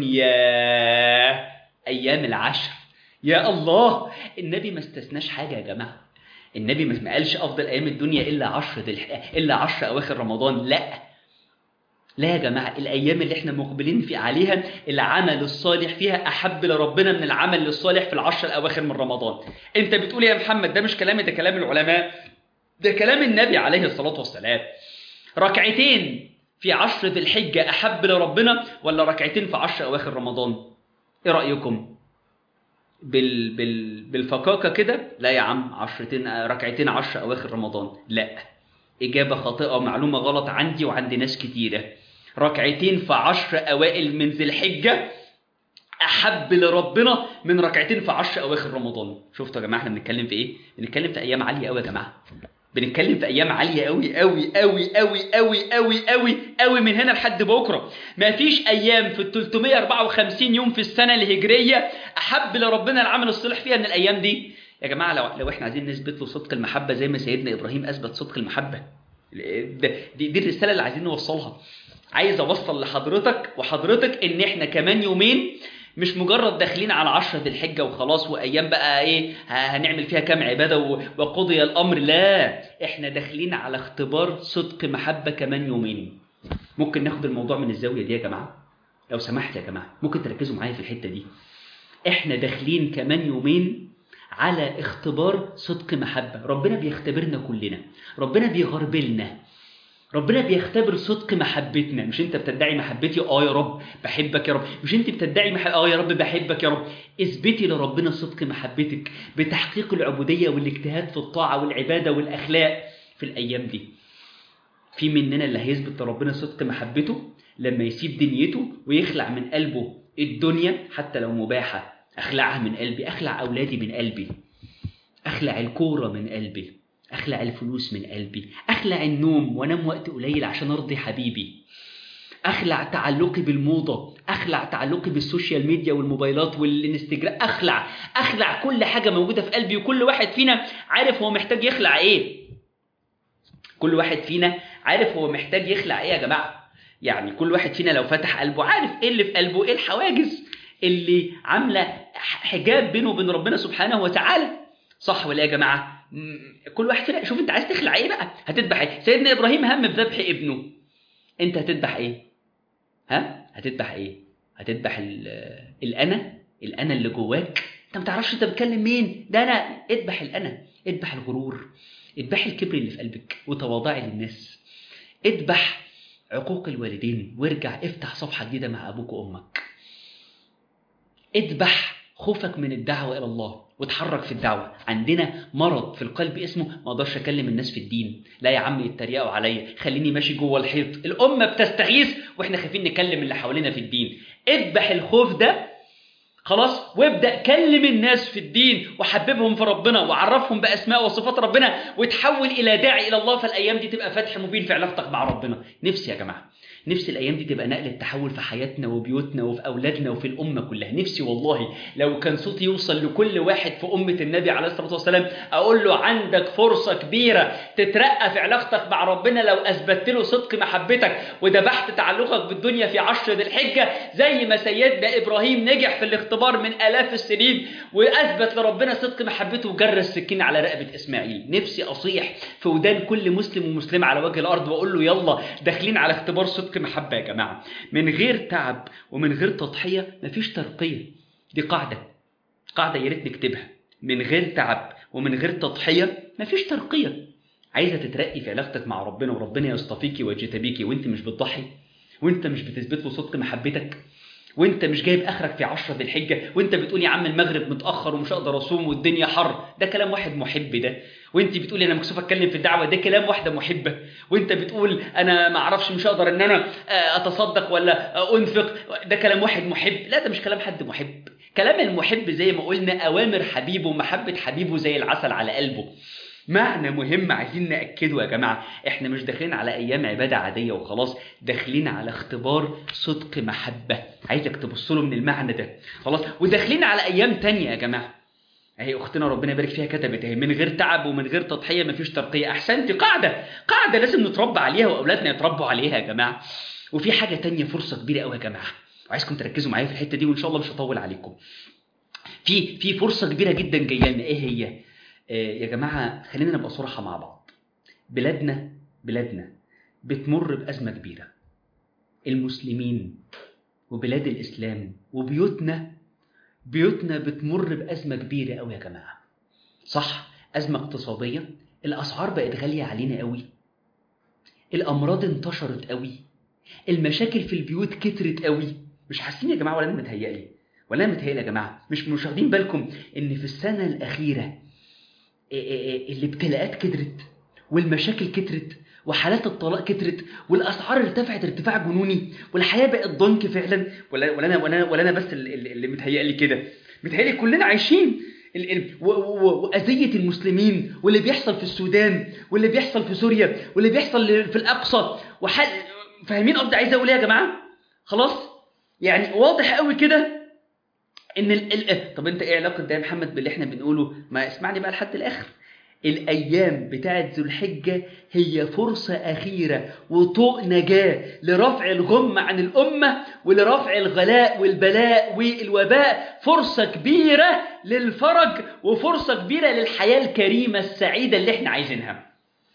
الدنيا أيام العشر يا الله النبي ما استثناش حاجة يا جماعة النبي ما قالش أفضل أيام الدنيا إلا عشر ذي إلا عشر أواخر رمضان لا لا يا جماعة الأيام اللي احنا مقبلين في عليها العمل الصالح فيها أحب لربنا من العمل الصالح في العشر الأواخر من رمضان أنت بتقول يا محمد ده مش كلامي ده كلام العلماء ده كلام النبي عليه الصلاة والسلام ركعتين في عشر ذي الحجة أحب لربنا ولا ركعتين في عشر أواخر رمضان إيه رأيكم بال بال بالفكاكة كده لا يا عم عشرتين ركعتين عشر أواخر رمضان لا إجابة خاطئة معلومة غلط عندي وعند ناس كتيرة ركعتين في عشر أوائل من ذي الحجة أحب لربنا من ركعتين في عشر أواخر رمضان شفتوا يا جماعة احنا بنتكلم في إيه؟ بنتكلم في أيام عالية أوي يا جماعة بنتكلم في ايام عاليه قوي قوي قوي قوي قوي قوي قوي قوي من هنا لحد بكره ما فيش ايام في ال 354 يوم في السنه الهجريه احب لربنا العمل الصالح فيها من الايام دي يا جماعه لو لو احنا عايزين نثبت له صدق المحبه زي ما سيدنا ابراهيم اثبت صدق المحبه دي, دي الرساله اللي عايزين نوصلها عايز اوصل لحضرتك وحضرتك ان احنا كمان يومين مش مجرد داخلين على عشرة ذي الحجة وخلاص وأيام بقى إيه هنعمل فيها كام عبادة وقضي الأمر لا إحنا داخلين على اختبار صدق محبة كمان يومين ممكن ناخد الموضوع من الزاوية دي يا جماعة لو سمحت يا جماعة ممكن تركزوا معايا في الحتة دي إحنا داخلين كمان يومين على اختبار صدق محبة ربنا بيختبرنا كلنا ربنا بيغربلنا ربنا بيختبر صدق محبتنا مش انت بتدعي محبتي اه يا رب بحبك يا رب مش انت بتدعي مح... اه يا رب بحبك يا رب اثبتي لربنا صدق محبتك بتحقيق العبوديه والاجتهاد في الطاعه والعباده والاخلاق في الايام دي في مننا اللي هيثبت لربنا صدق محبته لما يسيب دنيته ويخلع من قلبه الدنيا حتى لو مباحة أخلعها من قلبي أخلع أولادي من قلبي أخلع الكورة من قلبي أخلع الفلوس من قلبي أخلع النوم وأنام وقت قليل عشان أرضي حبيبي أخلع تعلقي بالموضة أخلع تعلقي بالسوشيال ميديا والموبايلات والانستجرام أخلع أخلع كل حاجة موجودة في قلبي وكل واحد فينا عارف هو محتاج يخلع إيه كل واحد فينا عارف هو محتاج يخلع إيه يا جماعة يعني كل واحد فينا لو فتح قلبه عارف إيه اللي في قلبه إيه الحواجز اللي عاملة حجاب بينه وبين ربنا سبحانه وتعالى صح ولا يا جماعة كل واحد فينا شوف انت عايز تخلع ايه بقى هتذبح ايه سيدنا ابراهيم هم بذبح ابنه انت هتذبح ايه ها هتذبح ايه هتذبح الانا الانا اللي جواك انت ما تعرفش انت بتكلم مين ده انا اذبح الانا اذبح الغرور اذبح الكبر اللي في قلبك وتواضعي للناس اذبح عقوق الوالدين وارجع افتح صفحه جديده مع ابوك وامك اذبح خوفك من الدعوه الى الله وتحرك في الدعوه عندنا مرض في القلب اسمه ما اقدرش اكلم الناس في الدين لا يا عم يتريقوا عليا خليني ماشي جوه الحيط الامه بتستغيث واحنا خايفين نكلم اللي حوالينا في الدين اذبح الخوف ده خلاص وابدا كلم الناس في الدين وحببهم في ربنا وعرفهم باسماء وصفات ربنا وتحول الى داعي الى الله فالايام دي تبقى فتح مبين في علاقتك مع ربنا نفسي يا جماعه نفسي الايام دي تبقى نقله تحول في حياتنا وبيوتنا وفي اولادنا وفي الامه كلها نفسي والله لو كان صوتي يوصل لكل واحد في امه النبي عليه الصلاه والسلام اقول له عندك فرصه كبيره تترقى في علاقتك مع ربنا لو اثبتت له صدق محبتك وذبحت تعلقك بالدنيا في عشر ذي الحجه زي ما سيدنا ابراهيم نجح في الاختبار من الاف السنين واثبت لربنا صدق محبته وجر السكين على رقبه اسماعيل نفسي اصيح في ودان كل مسلم ومسلمه على وجه الارض واقول له يلا داخلين على اختبار صدق صدق محبة يا جماعة من غير تعب ومن غير تضحية مفيش ترقية دي قاعدة قاعدة يا ريت نكتبها من غير تعب ومن غير تضحية مفيش ترقية عايزة تترقي في علاقتك مع ربنا وربنا يصطفيكي ويجتبيكي وانت مش بتضحي وانت مش بتثبت له صدق محبتك وانت مش جايب اخرك في عشرة ذي الحجه وانت بتقول يا عم المغرب متاخر ومش هقدر اصوم والدنيا حر ده كلام واحد محب ده وانت بتقولي انا مكسوف اتكلم في الدعوه ده كلام واحده محبه وانت بتقول انا ما اعرفش مش هقدر ان انا اتصدق ولا انفق ده كلام واحد محب لا ده مش كلام حد محب كلام المحب زي ما قلنا اوامر حبيبه ومحبه حبيبه زي العسل على قلبه معنى مهم عايزين نأكده يا جماعة احنا مش داخلين على ايام عبادة عادية وخلاص داخلين على اختبار صدق محبة عايزك تبص له من المعنى ده خلاص وداخلين على ايام تانية يا جماعة اهي اختنا ربنا يبارك فيها كتبت اهي من غير تعب ومن غير تضحية مفيش ترقية احسنتي قاعدة قاعدة لازم نتربى عليها واولادنا يتربوا عليها يا جماعة وفي حاجة تانية فرصة كبيرة قوي يا جماعة وعايزكم تركزوا معايا في الحتة دي وان شاء الله مش هطول عليكم في في فرصة كبيرة جدا جاية لنا ايه هي؟ يا جماعة خلينا نبقى صراحة مع بعض بلادنا بلادنا بتمر بأزمة كبيرة المسلمين وبلاد الإسلام وبيوتنا بيوتنا بتمر بأزمة كبيرة أوي يا جماعة صح أزمة اقتصادية الأسعار بقت غالية علينا أوي الأمراض انتشرت أوي المشاكل في البيوت كترت أوي مش حاسين يا جماعة ولا أنا متهيألي ولا أنا متهيألي يا جماعة مش مش واخدين بالكم إن في السنة الأخيرة الابتلاءات كترت والمشاكل كترت وحالات الطلاق كترت والاسعار ارتفعت ارتفاع جنوني والحياه بقت ضنك فعلا ولا ولا انا ولا انا, ولا أنا بس اللي, اللي متهيألي كده متهيألي كلنا عايشين وأذية المسلمين واللي بيحصل في السودان واللي بيحصل في سوريا واللي بيحصل في الأقصى وحل فاهمين قصدي عايز أقول إيه يا جماعة؟ خلاص؟ يعني واضح قوي كده ان ال... ال... طب انت ايه علاقه ده يا محمد باللي احنا بنقوله ما اسمعني بقى لحد الاخر الايام بتاعه ذو الحجه هي فرصه اخيره وطوق نجاه لرفع الغم عن الامه ولرفع الغلاء والبلاء والوباء فرصه كبيره للفرج وفرصه كبيره للحياه الكريمه السعيده اللي احنا عايزينها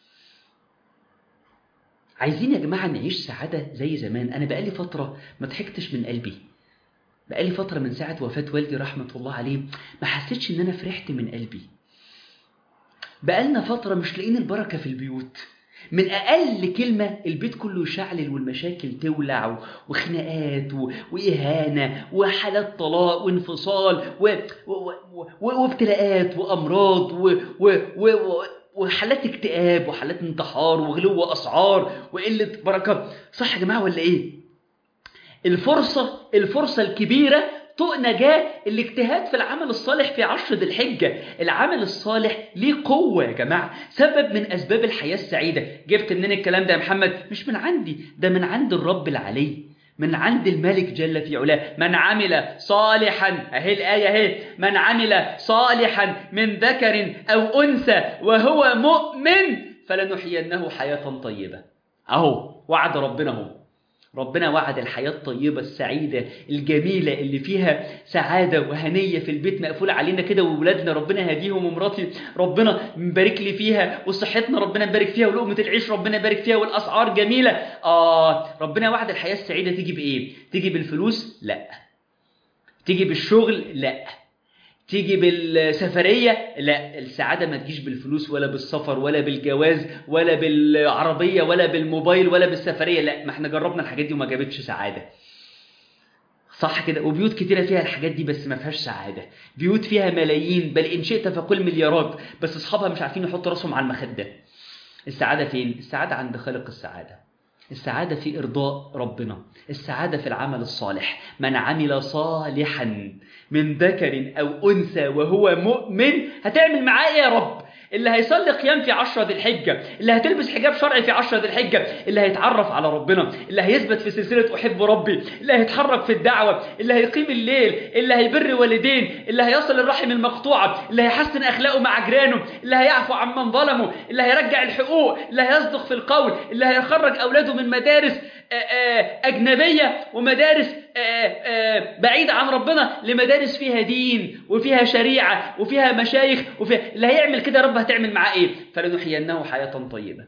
عايزين يا جماعه نعيش سعاده زي زمان انا بقالي فتره ما ضحكتش من قلبي بقالي فترة من ساعة وفاة والدي رحمة الله عليه ما حسيتش إن أنا فرحت من قلبي بقالنا فترة مش لاقيين البركة في البيوت من أقل كلمة البيت كله يشعلل والمشاكل تولع وخناقات وإهانة وحالات طلاق وانفصال وابتلاءات وأمراض و... و... و... وحالات اكتئاب وحالات انتحار وغلو أسعار وقلة بركة صح يا جماعة ولا إيه؟ الفرصة الفرصة الكبيرة طوق نجاة الاجتهاد في العمل الصالح في عشر ذي الحجة العمل الصالح ليه قوة يا جماعة سبب من أسباب الحياة السعيدة جبت منين الكلام ده يا محمد مش من عندي ده من عند الرب العلي من عند الملك جل في علاه من عمل صالحا اهي الآية اهي من عمل صالحا من ذكر أو أنثى وهو مؤمن فلنحيينه حياة طيبة أهو وعد ربنا هو ربنا وعد الحياة الطيبة السعيدة الجميلة اللي فيها سعادة وهنية في البيت مقفول علينا كده وولادنا ربنا هديهم ومراتي ربنا مبارك لي فيها وصحتنا ربنا مبارك فيها ولقمة العيش ربنا يبارك فيها والأسعار جميلة آه ربنا وعد الحياة السعيدة تيجي بإيه؟ تيجي بالفلوس؟ لا تيجي بالشغل؟ لا تيجي بالسفرية لا السعادة ما تجيش بالفلوس ولا بالسفر ولا بالجواز ولا بالعربية ولا بالموبايل ولا بالسفرية لا ما احنا جربنا الحاجات دي وما جابتش سعادة صح كده وبيوت كتيرة فيها الحاجات دي بس ما فيهاش سعادة بيوت فيها ملايين بل إن شئت فقل مليارات بس أصحابها مش عارفين يحطوا راسهم على المخدة السعادة فين؟ السعادة عند خالق السعادة السعادة في إرضاء ربنا السعادة في العمل الصالح من عمل صالحا من ذكر أو أنثى وهو مؤمن هتعمل معاه إيه يا رب اللي هيصلي قيام في عشرة ذي الحجة اللي هتلبس حجاب شرعي في عشرة ذي الحجة اللي هيتعرف على ربنا اللي هيثبت في سلسلة أحب ربي اللي هيتحرك في الدعوة اللي هيقيم الليل اللي هيبر والدين اللي هيصل الرحم المقطوعة اللي هيحسن أخلاقه مع جيرانه اللي هيعفو عمن ظلمه اللي هيرجع الحقوق اللي هيصدق في القول اللي هيخرج أولاده من مدارس أجنبية ومدارس بعيدة عن ربنا لمدارس فيها دين وفيها شريعة وفيها مشايخ وفيها اللي هيعمل كده رب هتعمل معاه ايه فلنحيينه حياة طيبة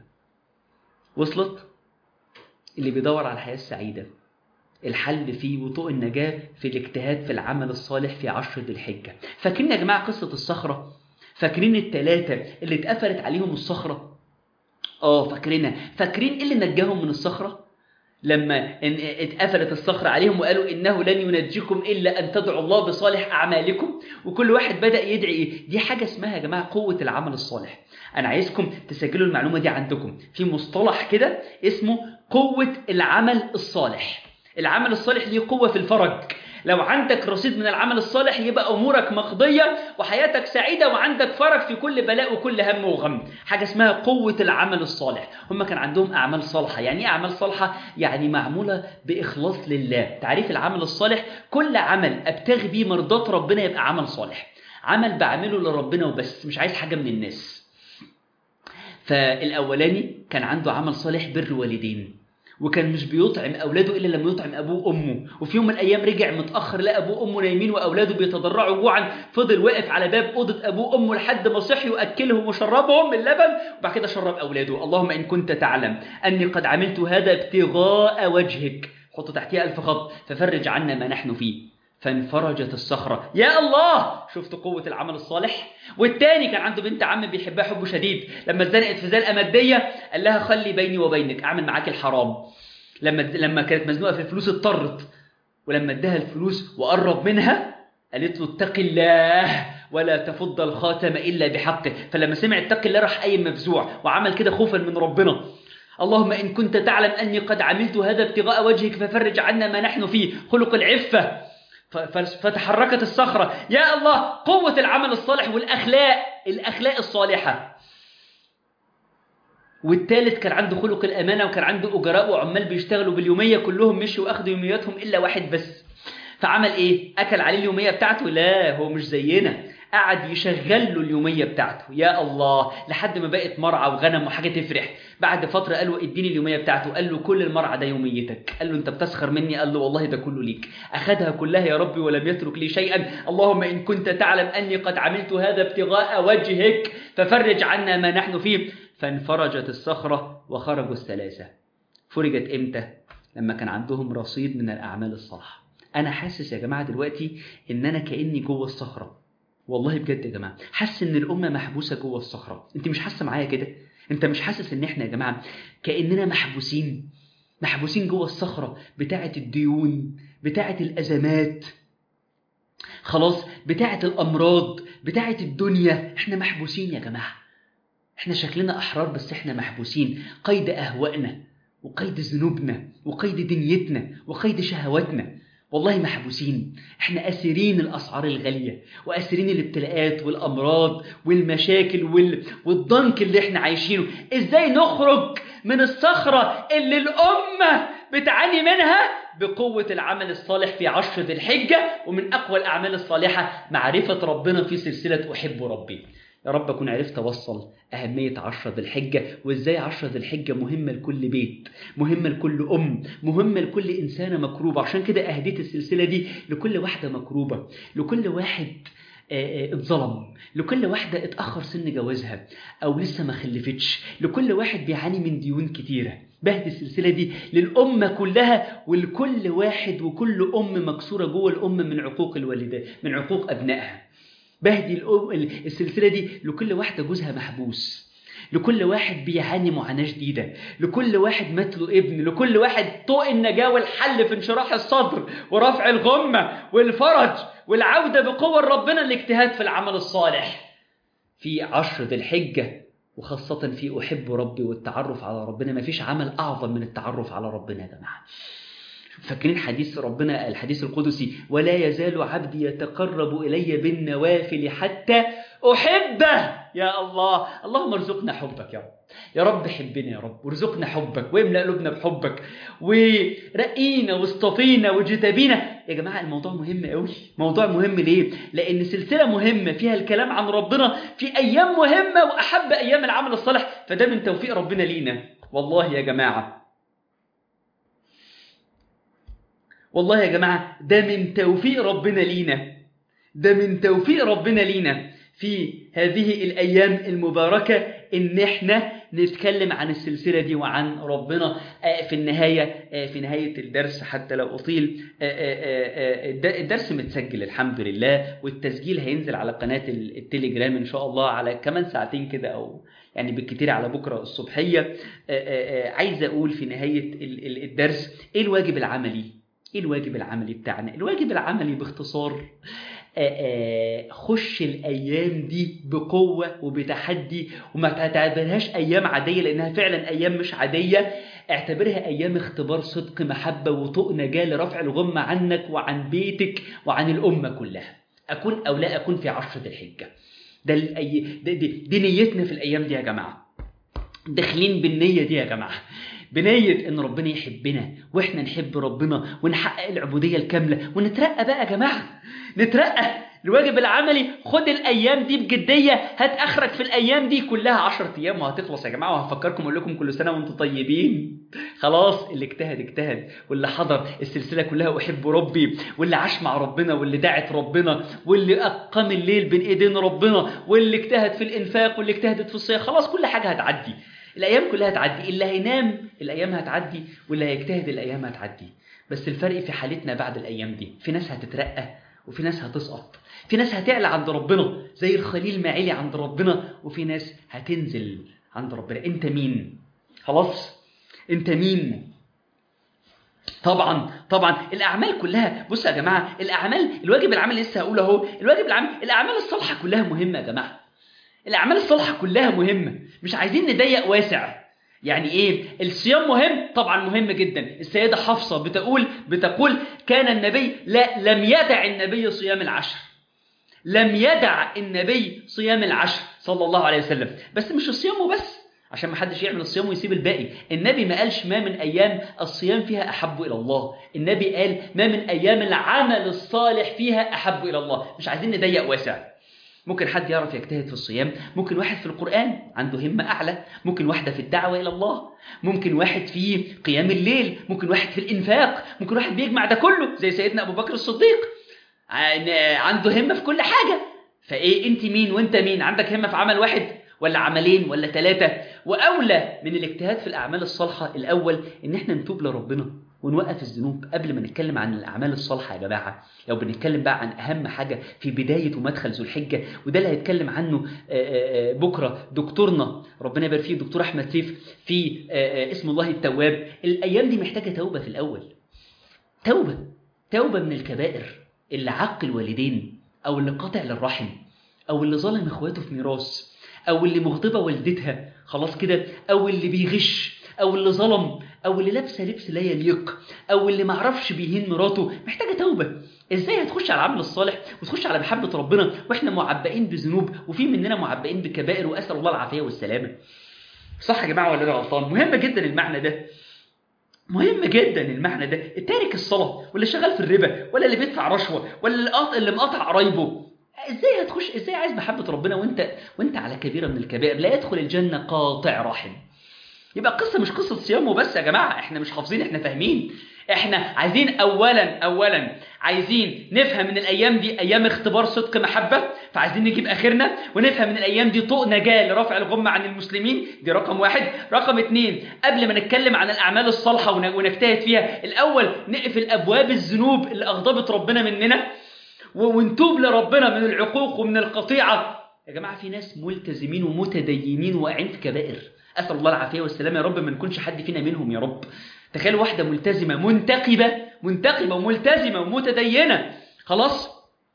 وصلت اللي بيدور على الحياة السعيدة الحل فيه وطوق النجاة في الاجتهاد في العمل الصالح في عشر ذي الحجة فاكرين يا جماعة قصة الصخرة فاكرين التلاتة اللي اتقفلت عليهم الصخرة اه فاكرينها فاكرين ايه اللي نجاهم من الصخره لما اتقفلت الصخرة عليهم وقالوا إنه لن ينجيكم إلا أن تدعوا الله بصالح أعمالكم وكل واحد بدأ يدعي إيه؟ دي حاجة اسمها يا جماعة قوة العمل الصالح أنا عايزكم تسجلوا المعلومة دي عندكم في مصطلح كده اسمه قوة العمل الصالح العمل الصالح ليه قوة في الفرج لو عندك رصيد من العمل الصالح يبقى أمورك مقضية وحياتك سعيدة وعندك فرج في كل بلاء وكل هم وغم حاجة اسمها قوة العمل الصالح هم كان عندهم أعمال صالحة يعني إيه أعمال صالحة؟ يعني معمولة بإخلاص لله تعريف العمل الصالح كل عمل أبتغي بيه مرضات ربنا يبقى عمل صالح عمل بعمله لربنا وبس مش عايز حاجة من الناس فالأولاني كان عنده عمل صالح بر والدين وكان مش بيطعم اولاده الا لما يطعم ابوه وامه وفي يوم من الايام رجع متاخر لقى ابوه وامه نايمين واولاده بيتضرعوا جوعا فضل واقف على باب اوضه ابوه وامه لحد ما صحي واكلهم وشربهم من اللبن وبعد كده شرب اولاده اللهم ان كنت تعلم اني قد عملت هذا ابتغاء وجهك حط تحتها الف خط ففرج عنا ما نحن فيه فانفرجت الصخرة يا الله شفت قوة العمل الصالح والتاني كان عنده بنت عم بيحبها حب شديد لما اتزنقت في زنقة مادية قال لها خلي بيني وبينك أعمل معاك الحرام لما لما كانت مزنوقة في الفلوس اضطرت ولما اداها الفلوس وقرب منها قالت له اتق الله ولا تفض الخاتم إلا بحقه فلما سمع اتق الله راح قايم مفزوع وعمل كده خوفا من ربنا اللهم إن كنت تعلم أني قد عملت هذا ابتغاء وجهك ففرج عنا ما نحن فيه خلق العفة فتحركت الصخرة يا الله قوة العمل الصالح والأخلاق الأخلاق الصالحة والثالث كان عنده خلق الأمانة وكان عنده أجراء وعمال بيشتغلوا باليومية كلهم مشوا وأخذوا يومياتهم إلا واحد بس فعمل إيه؟ أكل عليه اليومية بتاعته؟ لا هو مش زينا قعد يشغل له اليوميه بتاعته يا الله لحد ما بقت مرعى وغنم وحاجه تفرح بعد فتره قال له اديني اليوميه بتاعته قال له كل المرعى ده يوميتك قال له انت بتسخر مني قال له والله ده كله ليك اخذها كلها يا ربي ولم يترك لي شيئا اللهم ان كنت تعلم اني قد عملت هذا ابتغاء وجهك ففرج عنا ما نحن فيه فانفرجت الصخره وخرجوا الثلاثه فرجت امتى لما كان عندهم رصيد من الاعمال الصالحه انا حاسس يا جماعه دلوقتي ان انا كاني جوه الصخره والله بجد يا جماعه حاسس ان الامه محبوسه جوه الصخره انت مش حاسه معايا كده انت مش حاسس ان احنا يا جماعه كاننا محبوسين محبوسين جوه الصخره بتاعه الديون بتاعه الازمات خلاص بتاعه الامراض بتاعه الدنيا احنا محبوسين يا جماعه احنا شكلنا احرار بس احنا محبوسين قيد اهوائنا وقيد ذنوبنا وقيد دنيتنا وقيد شهواتنا والله محبوسين احنا اسيرين الاسعار الغاليه واسيرين الابتلاءات والامراض والمشاكل وال... والضنك اللي احنا عايشينه ازاي نخرج من الصخره اللي الامه بتعاني منها بقوه العمل الصالح في عشر ذي الحجه ومن اقوى الاعمال الصالحه معرفه ربنا في سلسله احب ربي يا رب أكون عرفت أوصل أهمية عشرة ذي الحجة وإزاي عشرة ذي الحجة مهمة لكل بيت مهمة لكل أم مهمة لكل إنسانة مكروبة عشان كده أهديت السلسلة دي لكل واحدة مكروبة لكل واحد اتظلم لكل واحدة اتأخر سن جوازها أو لسه ما خلفتش لكل واحد بيعاني من ديون كتيرة بهدي السلسلة دي للأمة كلها ولكل واحد وكل أم مكسورة جوه الأم من عقوق الوالدة من عقوق أبنائها بهدي السلسلة دي لكل واحدة جوزها محبوس لكل واحد بيعاني معاناة شديدة لكل واحد مات له ابن لكل واحد طوق النجاة والحل في انشراح الصدر ورفع الغمة والفرج والعودة بقوة ربنا الاجتهاد في العمل الصالح في عشر ذي الحجة وخاصة في أحب ربي والتعرف على ربنا ما فيش عمل أعظم من التعرف على ربنا يا جماعة فاكرين حديث ربنا الحديث القدسي ولا يزال عبدي يتقرب إلي بالنوافل حتى أحبه يا الله اللهم ارزقنا حبك يا رب يا رب حبنا يا رب وارزقنا حبك واملأ قلوبنا بحبك ورقينا واصطفينا وجتبينا يا جماعة الموضوع مهم قوي موضوع مهم ليه لأن سلسلة مهمة فيها الكلام عن ربنا في أيام مهمة وأحب أيام العمل الصالح فده من توفيق ربنا لينا والله يا جماعة والله يا جماعة ده من توفيق ربنا لينا ده من توفيق ربنا لينا في هذه الأيام المباركة إن إحنا نتكلم عن السلسلة دي وعن ربنا في النهاية في نهاية الدرس حتى لو أطيل الدرس متسجل الحمد لله والتسجيل هينزل على قناة التليجرام إن شاء الله على كمان ساعتين كده أو يعني بالكتير على بكرة الصبحية عايز أقول في نهاية الدرس إيه الواجب العملي ايه الواجب العملي بتاعنا الواجب العملي باختصار خش الايام دي بقوه وبتحدي وما تعتبرهاش ايام عاديه لانها فعلا ايام مش عاديه اعتبرها ايام اختبار صدق محبه وطوق نجاه لرفع الغمه عنك وعن بيتك وعن الامه كلها اكون او لا اكون في عشره الحجه ده, الأي... ده دي, دي نيتنا في الايام دي يا جماعه داخلين بالنيه دي يا جماعه بنية ان ربنا يحبنا واحنا نحب ربنا ونحقق العبودية الكاملة ونترقى بقى يا جماعة نترقى الواجب العملي خد الايام دي بجديه هات اخرك في الايام دي كلها 10 ايام وهتخلص يا جماعه وهفكركم اقول لكم كل سنه وانتم طيبين خلاص اللي اجتهد اجتهد واللي حضر السلسله كلها احب ربي واللي عاش مع ربنا واللي دعت ربنا واللي اقام الليل بين ايدين ربنا واللي اجتهد في الانفاق واللي اجتهدت في الصيام خلاص كل حاجه هتعدي الايام كلها هتعدي اللي هينام الايام هتعدي واللي هيجتهد الايام هتعدي بس الفرق في حالتنا بعد الايام دي في ناس هتترقى وفي ناس هتسقط في ناس هتعلى عند ربنا زي الخليل ما علي عند ربنا وفي ناس هتنزل عند ربنا انت مين خلاص انت مين طبعا طبعا الاعمال كلها بصوا يا جماعه الاعمال الواجب العملي لسه هقول اهو الواجب العملي الاعمال الصالحه كلها مهمه يا جماعه الاعمال الصالحه كلها مهمه مش عايزين نضيق واسع يعني ايه الصيام مهم طبعا مهم جدا السيده حفصه بتقول بتقول كان النبي لا لم يدع النبي صيام العشر لم يدع النبي صيام العشر صلى الله عليه وسلم بس مش الصيام وبس عشان ما حدش يعمل الصيام ويسيب الباقي النبي ما قالش ما من ايام الصيام فيها احب الى الله النبي قال ما من ايام العمل الصالح فيها احب الى الله مش عايزين نضيق واسع ممكن حد يعرف يجتهد في الصيام ممكن واحد في القرآن عنده همة أعلى ممكن واحدة في الدعوة إلى الله ممكن واحد في قيام الليل ممكن واحد في الإنفاق ممكن واحد بيجمع ده كله زي سيدنا أبو بكر الصديق عنده همة في كل حاجة فإيه أنت مين وأنت مين عندك همة في عمل واحد ولا عملين ولا ثلاثة وأولى من الاجتهاد في الأعمال الصالحة الأول إن إحنا نتوب لربنا ونوقف الذنوب قبل ما نتكلم عن الأعمال الصالحة يا جماعة لو بنتكلم بقى عن أهم حاجة في بداية ومدخل ذو الحجة وده اللي هيتكلم عنه بكرة دكتورنا ربنا يبارك فيه دكتور أحمد سيف في اسم الله التواب الأيام دي محتاجة توبة في الأول توبة توبة من الكبائر اللي عق الوالدين أو اللي قاطع للرحم أو اللي ظلم إخواته في ميراث أو اللي مغضبة والدتها خلاص كده أو اللي بيغش أو اللي ظلم او اللي لابسه لبس لا يليق او اللي معرفش بيهين مراته محتاجه توبه ازاي هتخش على العمل الصالح وتخش على محبه ربنا واحنا معبئين بذنوب وفي مننا معبئين بكبائر واسال الله العافيه والسلامه صح يا جماعه ولا انا غلطان مهم جدا المعنى ده مهم جدا المعنى ده تارك الصلاه ولا اللي شغال في الربا ولا اللي بيدفع رشوه ولا اللي قاطع اللي مقاطع قرايبه ازاي هتخش ازاي عايز محبه ربنا وانت وانت على كبيره من الكبائر لا يدخل الجنه قاطع رحم يبقى القصه مش قصه صيام وبس يا جماعه احنا مش حافظين احنا فاهمين احنا عايزين اولا اولا عايزين نفهم من الايام دي ايام اختبار صدق محبه فعايزين نجيب اخرنا ونفهم من الايام دي طوق نجاه لرفع الغمه عن المسلمين دي رقم واحد رقم اتنين قبل ما نتكلم عن الاعمال الصالحه ونجتهد فيها الاول نقفل ابواب الذنوب اللي اغضبت ربنا مننا ونتوب لربنا من العقوق ومن القطيعه يا جماعه في ناس ملتزمين ومتدينين واقعين في كبائر اسال الله العافيه والسلامه يا رب ما نكونش حد فينا منهم يا رب تخيل واحده ملتزمه منتقبه منتقبه وملتزمه ومتدينه خلاص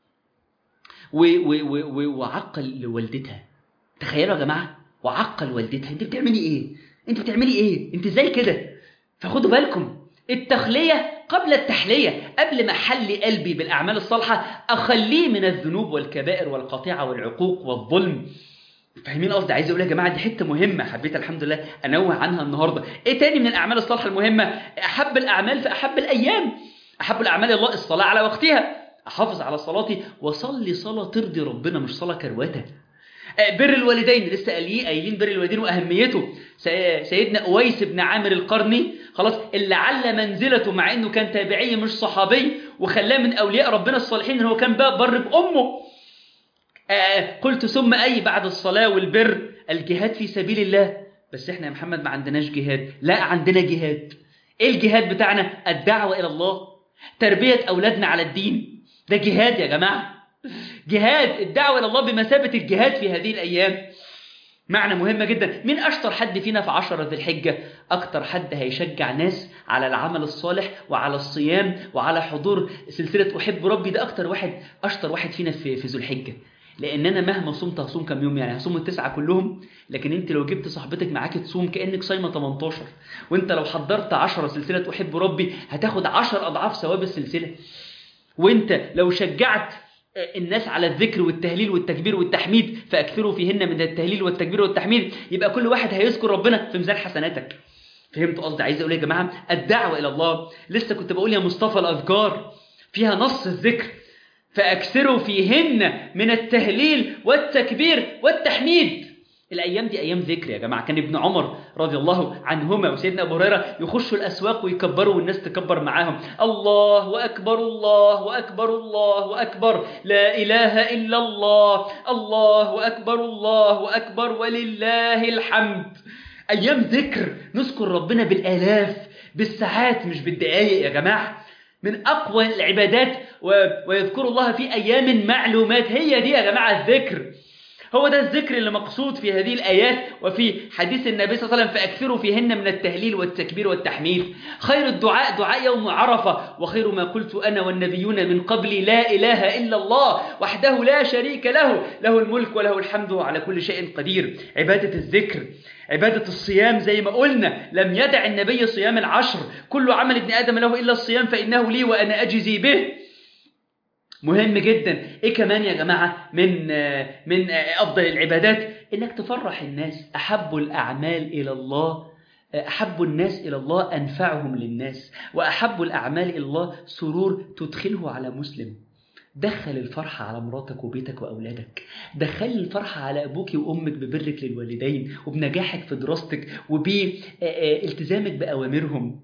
و و و و وعقل لوالدتها تخيلوا يا جماعه وعقل والدتها انت بتعملي ايه انت بتعملي ايه انت ازاي كده فخدوا بالكم التخلية قبل التحلية قبل ما حل قلبي بالأعمال الصالحة أخليه من الذنوب والكبائر والقطيعة والعقوق والظلم فاهمين قصدي عايز اقول يا جماعه دي حته مهمه حبيت الحمد لله انوه عنها النهارده ايه تاني من الاعمال الصالحه المهمه احب الاعمال في احب الايام احب الاعمال الله الصلاه على وقتها احافظ على صلاتي واصلي صلاه ترضي ربنا مش صلاه كروته بر الوالدين لسه قايلين قايلين بر الوالدين واهميته سيدنا اويس بن عامر القرني خلاص اللي على منزلته مع انه كان تابعي مش صحابي وخلاه من اولياء ربنا الصالحين ان هو كان بر بامه آه قلت ثم أي بعد الصلاة والبر الجهاد في سبيل الله بس احنا يا محمد ما عندناش جهاد لا عندنا جهاد ايه الجهاد بتاعنا الدعوة إلى الله تربية أولادنا على الدين ده جهاد يا جماعة جهاد الدعوة إلى الله بمثابة الجهاد في هذه الأيام معنى مهمة جدا مين أشطر حد فينا في عشرة ذي الحجة أكتر حد هيشجع ناس على العمل الصالح وعلى الصيام وعلى حضور سلسلة أحب ربي ده أكتر واحد أشطر واحد فينا في في ذو الحجة لان انا مهما صمت هصوم كام يوم يعني هصوم التسعه كلهم لكن انت لو جبت صاحبتك معاك تصوم كانك صايمه 18 وانت لو حضرت 10 سلسله احب ربي هتاخد 10 اضعاف ثواب السلسله وانت لو شجعت الناس على الذكر والتهليل والتكبير والتحميد فاكثروا فيهن من التهليل والتكبير والتحميد يبقى كل واحد هيذكر ربنا في ميزان حسناتك فهمت قصدي عايز اقول يا جماعه الدعوه الى الله لسه كنت بقول يا مصطفى الاذكار فيها نص الذكر فأكثروا فيهن من التهليل والتكبير والتحميد الأيام دي أيام ذكر يا جماعة كان ابن عمر رضي الله عنهما وسيدنا أبو هريرة يخشوا الأسواق ويكبروا والناس تكبر معاهم الله أكبر الله أكبر الله أكبر لا إله إلا الله الله أكبر الله أكبر ولله الحمد أيام ذكر نذكر ربنا بالآلاف بالساعات مش بالدقايق يا جماعة من أقوى العبادات ويذكر الله في أيام معلومات هي دي يا جماعة الذكر هو ده الذكر اللي مقصود في هذه الآيات وفي حديث النبي صلى الله عليه وسلم فأكثروا فيهن من التهليل والتكبير والتحميد خير الدعاء دعاء يوم عرفة وخير ما قلت أنا والنبيون من قبلي لا إله إلا الله وحده لا شريك له له الملك وله الحمد على كل شيء قدير عبادة الذكر عبادة الصيام زي ما قلنا لم يدع النبي صيام العشر كل عمل ابن آدم له إلا الصيام فإنه لي وأنا أجزي به مهم جدا ايه كمان يا جماعه من من افضل العبادات انك تفرح الناس احب الاعمال الى الله احب الناس الى الله انفعهم للناس واحب الاعمال الى الله سرور تدخله على مسلم دخل الفرحة على مراتك وبيتك وأولادك دخل الفرحة على أبوك وأمك ببرك للوالدين وبنجاحك في دراستك وبالتزامك بأوامرهم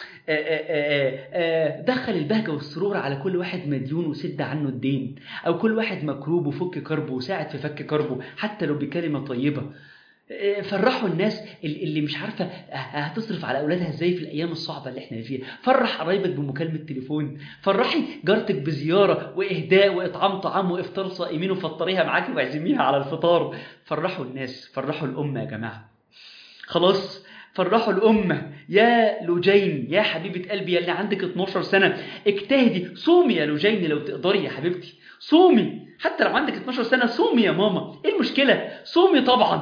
دخل البهجة والسرور على كل واحد مديون وسد عنه الدين أو كل واحد مكروب وفك كربه وساعد في فك كربه حتى لو بكلمة طيبة فرحوا الناس اللي مش عارفة هتصرف على أولادها ازاي في الأيام الصعبة اللي احنا فيها فرح قرايبك بمكالمة تليفون فرحي جارتك بزيارة وإهداء وإطعام طعام وإفطار صائمين وفطريها معاكي واعزميها على الفطار فرحوا الناس فرحوا الأمة يا جماعة خلاص فرحوا الأمة يا لجين يا حبيبة قلبي اللي عندك 12 سنة اجتهدي صومي يا لجين لو تقدري يا حبيبتي صومي حتى لو عندك 12 سنة صومي يا ماما ايه المشكلة صومي طبعا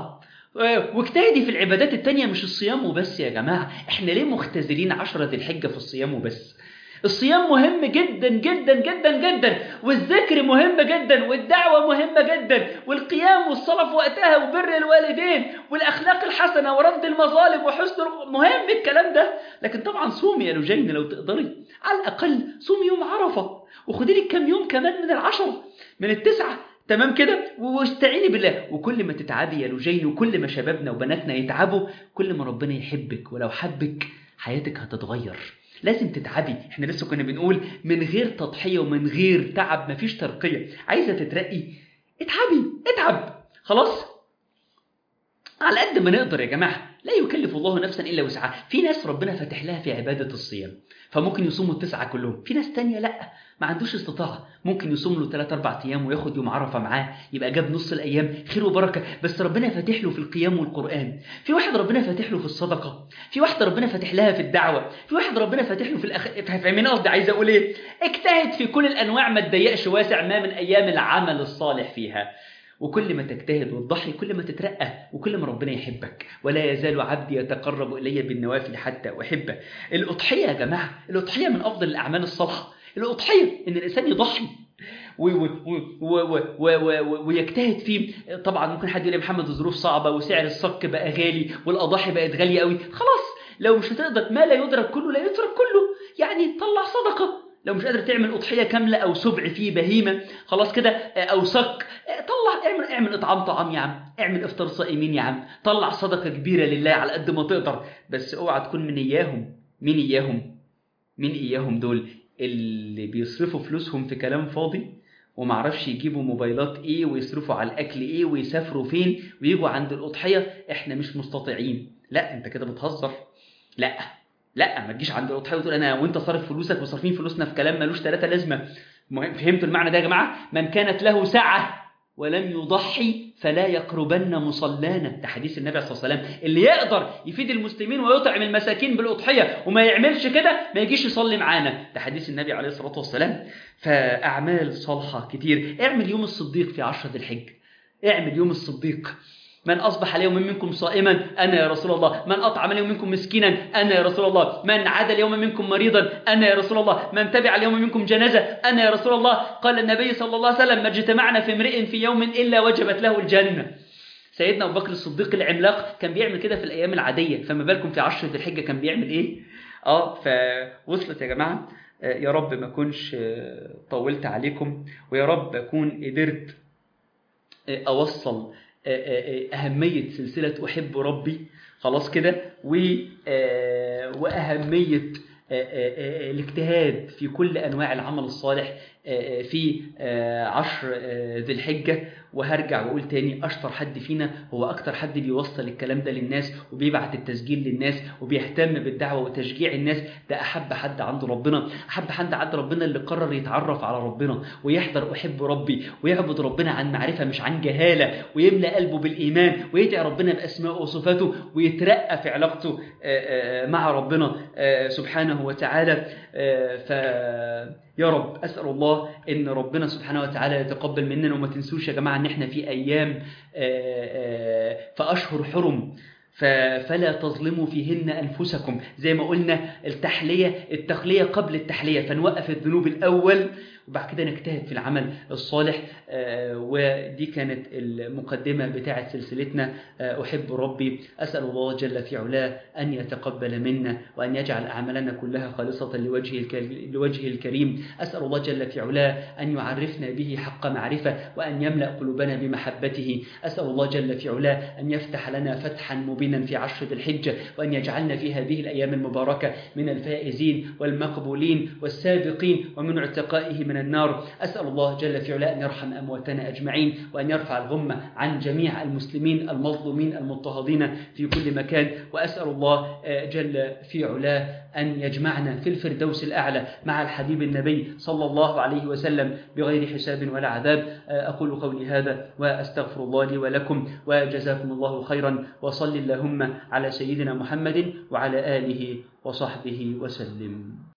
واجتهدي في العبادات التانية مش الصيام وبس يا جماعة احنا ليه مختزلين عشرة الحجة في الصيام وبس الصيام مهم جدا جدا جدا جدا والذكر مهم جدا والدعوة مهمة جدا والقيام والصلاة في وقتها وبر الوالدين والأخلاق الحسنة ورد المظالم وحسن مهم الكلام ده لكن طبعا صومي يا لجين لو تقدري على الأقل صومي يوم عرفة وخدي لك كام يوم كمان من العشرة من التسعة تمام كده واستعيني بالله وكل ما تتعبي يا لجين وكل ما شبابنا وبناتنا يتعبوا كل ما ربنا يحبك ولو حبك حياتك هتتغير لازم تتعبي احنا لسه كنا بنقول من غير تضحية ومن غير تعب مفيش ترقية عايزة تترقي اتعبي اتعب خلاص على قد ما نقدر يا جماعة لا يكلف الله نفسا إلا وسعها في ناس ربنا فاتح لها في عبادة الصيام فممكن يصوموا التسعة كلهم في ناس تانية لا ما عندوش استطاعة ممكن يصوم له 3 4 ايام وياخد يوم عرفة معاه يبقى جاب نص الايام خير وبركة بس ربنا فاتح له في القيام والقرآن في واحد ربنا فاتح له في الصدقة في واحد ربنا فاتح لها في الدعوة في واحد ربنا فاتح له في الأخ... فاهمين قصدي عايز اقول ايه اجتهد في كل الانواع ما تضيقش واسع ما من ايام العمل الصالح فيها وكل ما تجتهد وتضحي كل ما تترقى وكل ما ربنا يحبك ولا يزال عبدي يتقرب إلي بالنوافل حتى أحبه الأضحية يا جماعة الأضحية من أفضل الأعمال الصالحة الأضحية إن الإنسان يضحي ويجتهد فيه طبعا ممكن حد يقول يا محمد الظروف صعبة وسعر الصك بقى غالي والأضاحي بقت غالية قوي خلاص لو مش هتقدر ما لا يدرك كله لا يترك كله يعني طلع صدقة لو مش قادر تعمل أضحية كاملة أو سبع فيه بهيمة خلاص كده أو صك طلع اعمل اعمل إطعام طعام يا عم اعمل إفطار صائمين يا عم طلع صدقة كبيرة لله على قد ما تقدر بس اوعى تكون من إياهم مين إياهم مين إياهم دول اللي بيصرفوا فلوسهم في كلام فاضي ومعرفش يجيبوا موبايلات ايه ويصرفوا على الاكل ايه ويسافروا فين ويجوا عند الاضحيه احنا مش مستطيعين لا انت كده بتهزر لا لا ما تجيش عند الاضحيه وتقول انا وانت صارف فلوسك وصارفين فلوسنا في كلام ملوش ثلاثه لازمه فهمتوا المعنى ده يا جماعه من كانت له سعه ولم يضحي فلا يقربن مصلانا ده حديث النبي صلى الله عليه وسلم اللي يقدر يفيد المسلمين ويطعم المساكين بالأضحية وما يعملش كده ما يجيش يصلي معانا ده حديث النبي عليه الصلاة والسلام فأعمال صالحة كتير اعمل يوم الصديق في عشرة الحج اعمل يوم الصديق من أصبح اليوم منكم صائما أنا يا رسول الله من أطعم اليوم منكم مسكينا أنا يا رسول الله من عاد اليوم منكم مريضا أنا يا رسول الله من تبع اليوم منكم جنازة أنا يا رسول الله قال النبي صلى الله عليه وسلم ما اجتمعنا في امرئ في يوم إلا وجبت له الجنة سيدنا أبو بكر الصديق العملاق كان بيعمل كده في الأيام العادية فما بالكم في عشرة الحجة كان بيعمل إيه آه فوصلت يا جماعة يا رب ما أكونش طولت عليكم ويا رب أكون قدرت أوصل أهمية سلسلة أحب ربي خلاص كده وأهمية الاجتهاد في كل أنواع العمل الصالح في عشر ذي الحجة وهرجع وأقول تاني أشطر حد فينا هو أكتر حد بيوصل الكلام ده للناس وبيبعت التسجيل للناس وبيهتم بالدعوة وتشجيع الناس ده أحب حد عند ربنا أحب حد عند ربنا اللي قرر يتعرف على ربنا ويحضر أحب ربي ويعبد ربنا عن معرفة مش عن جهالة ويملأ قلبه بالإيمان ويدعي ربنا بأسمائه وصفاته ويترقى في علاقته مع ربنا سبحانه وتعالى ف يا رب أسأل الله إن ربنا سبحانه وتعالى يتقبل مننا وما تنسوش يا جماعة إن إحنا في أيام في أشهر حرم فلا تظلموا فيهن أنفسكم زي ما قلنا التحلية التخلية قبل التحلية فنوقف الذنوب الأول وبعد كده نجتهد في العمل الصالح ودي كانت المقدمة بتاعة سلسلتنا أحب ربي أسأل الله جل في علاه أن يتقبل منا وأن يجعل أعمالنا كلها خالصة لوجهه لوجهه الكريم أسأل الله جل في علاه أن يعرفنا به حق معرفة وأن يملأ قلوبنا بمحبته أسأل الله جل في علاه أن يفتح لنا فتحا مبينا في عشر ذي الحجة وأن يجعلنا في هذه الأيام المباركة من الفائزين والمقبولين والسابقين ومن اعتقائه من النار أسأل الله جل في علاه أن يرحم أمواتنا أجمعين وأن يرفع الغمة عن جميع المسلمين المظلومين المضطهدين في كل مكان وأسأل الله جل في علاه أن يجمعنا في الفردوس الأعلى مع الحبيب النبي صلى الله عليه وسلم بغير حساب ولا عذاب أقول قولي هذا وأستغفر الله لي ولكم وجزاكم الله خيرا وصل اللهم على سيدنا محمد وعلى آله وصحبه وسلم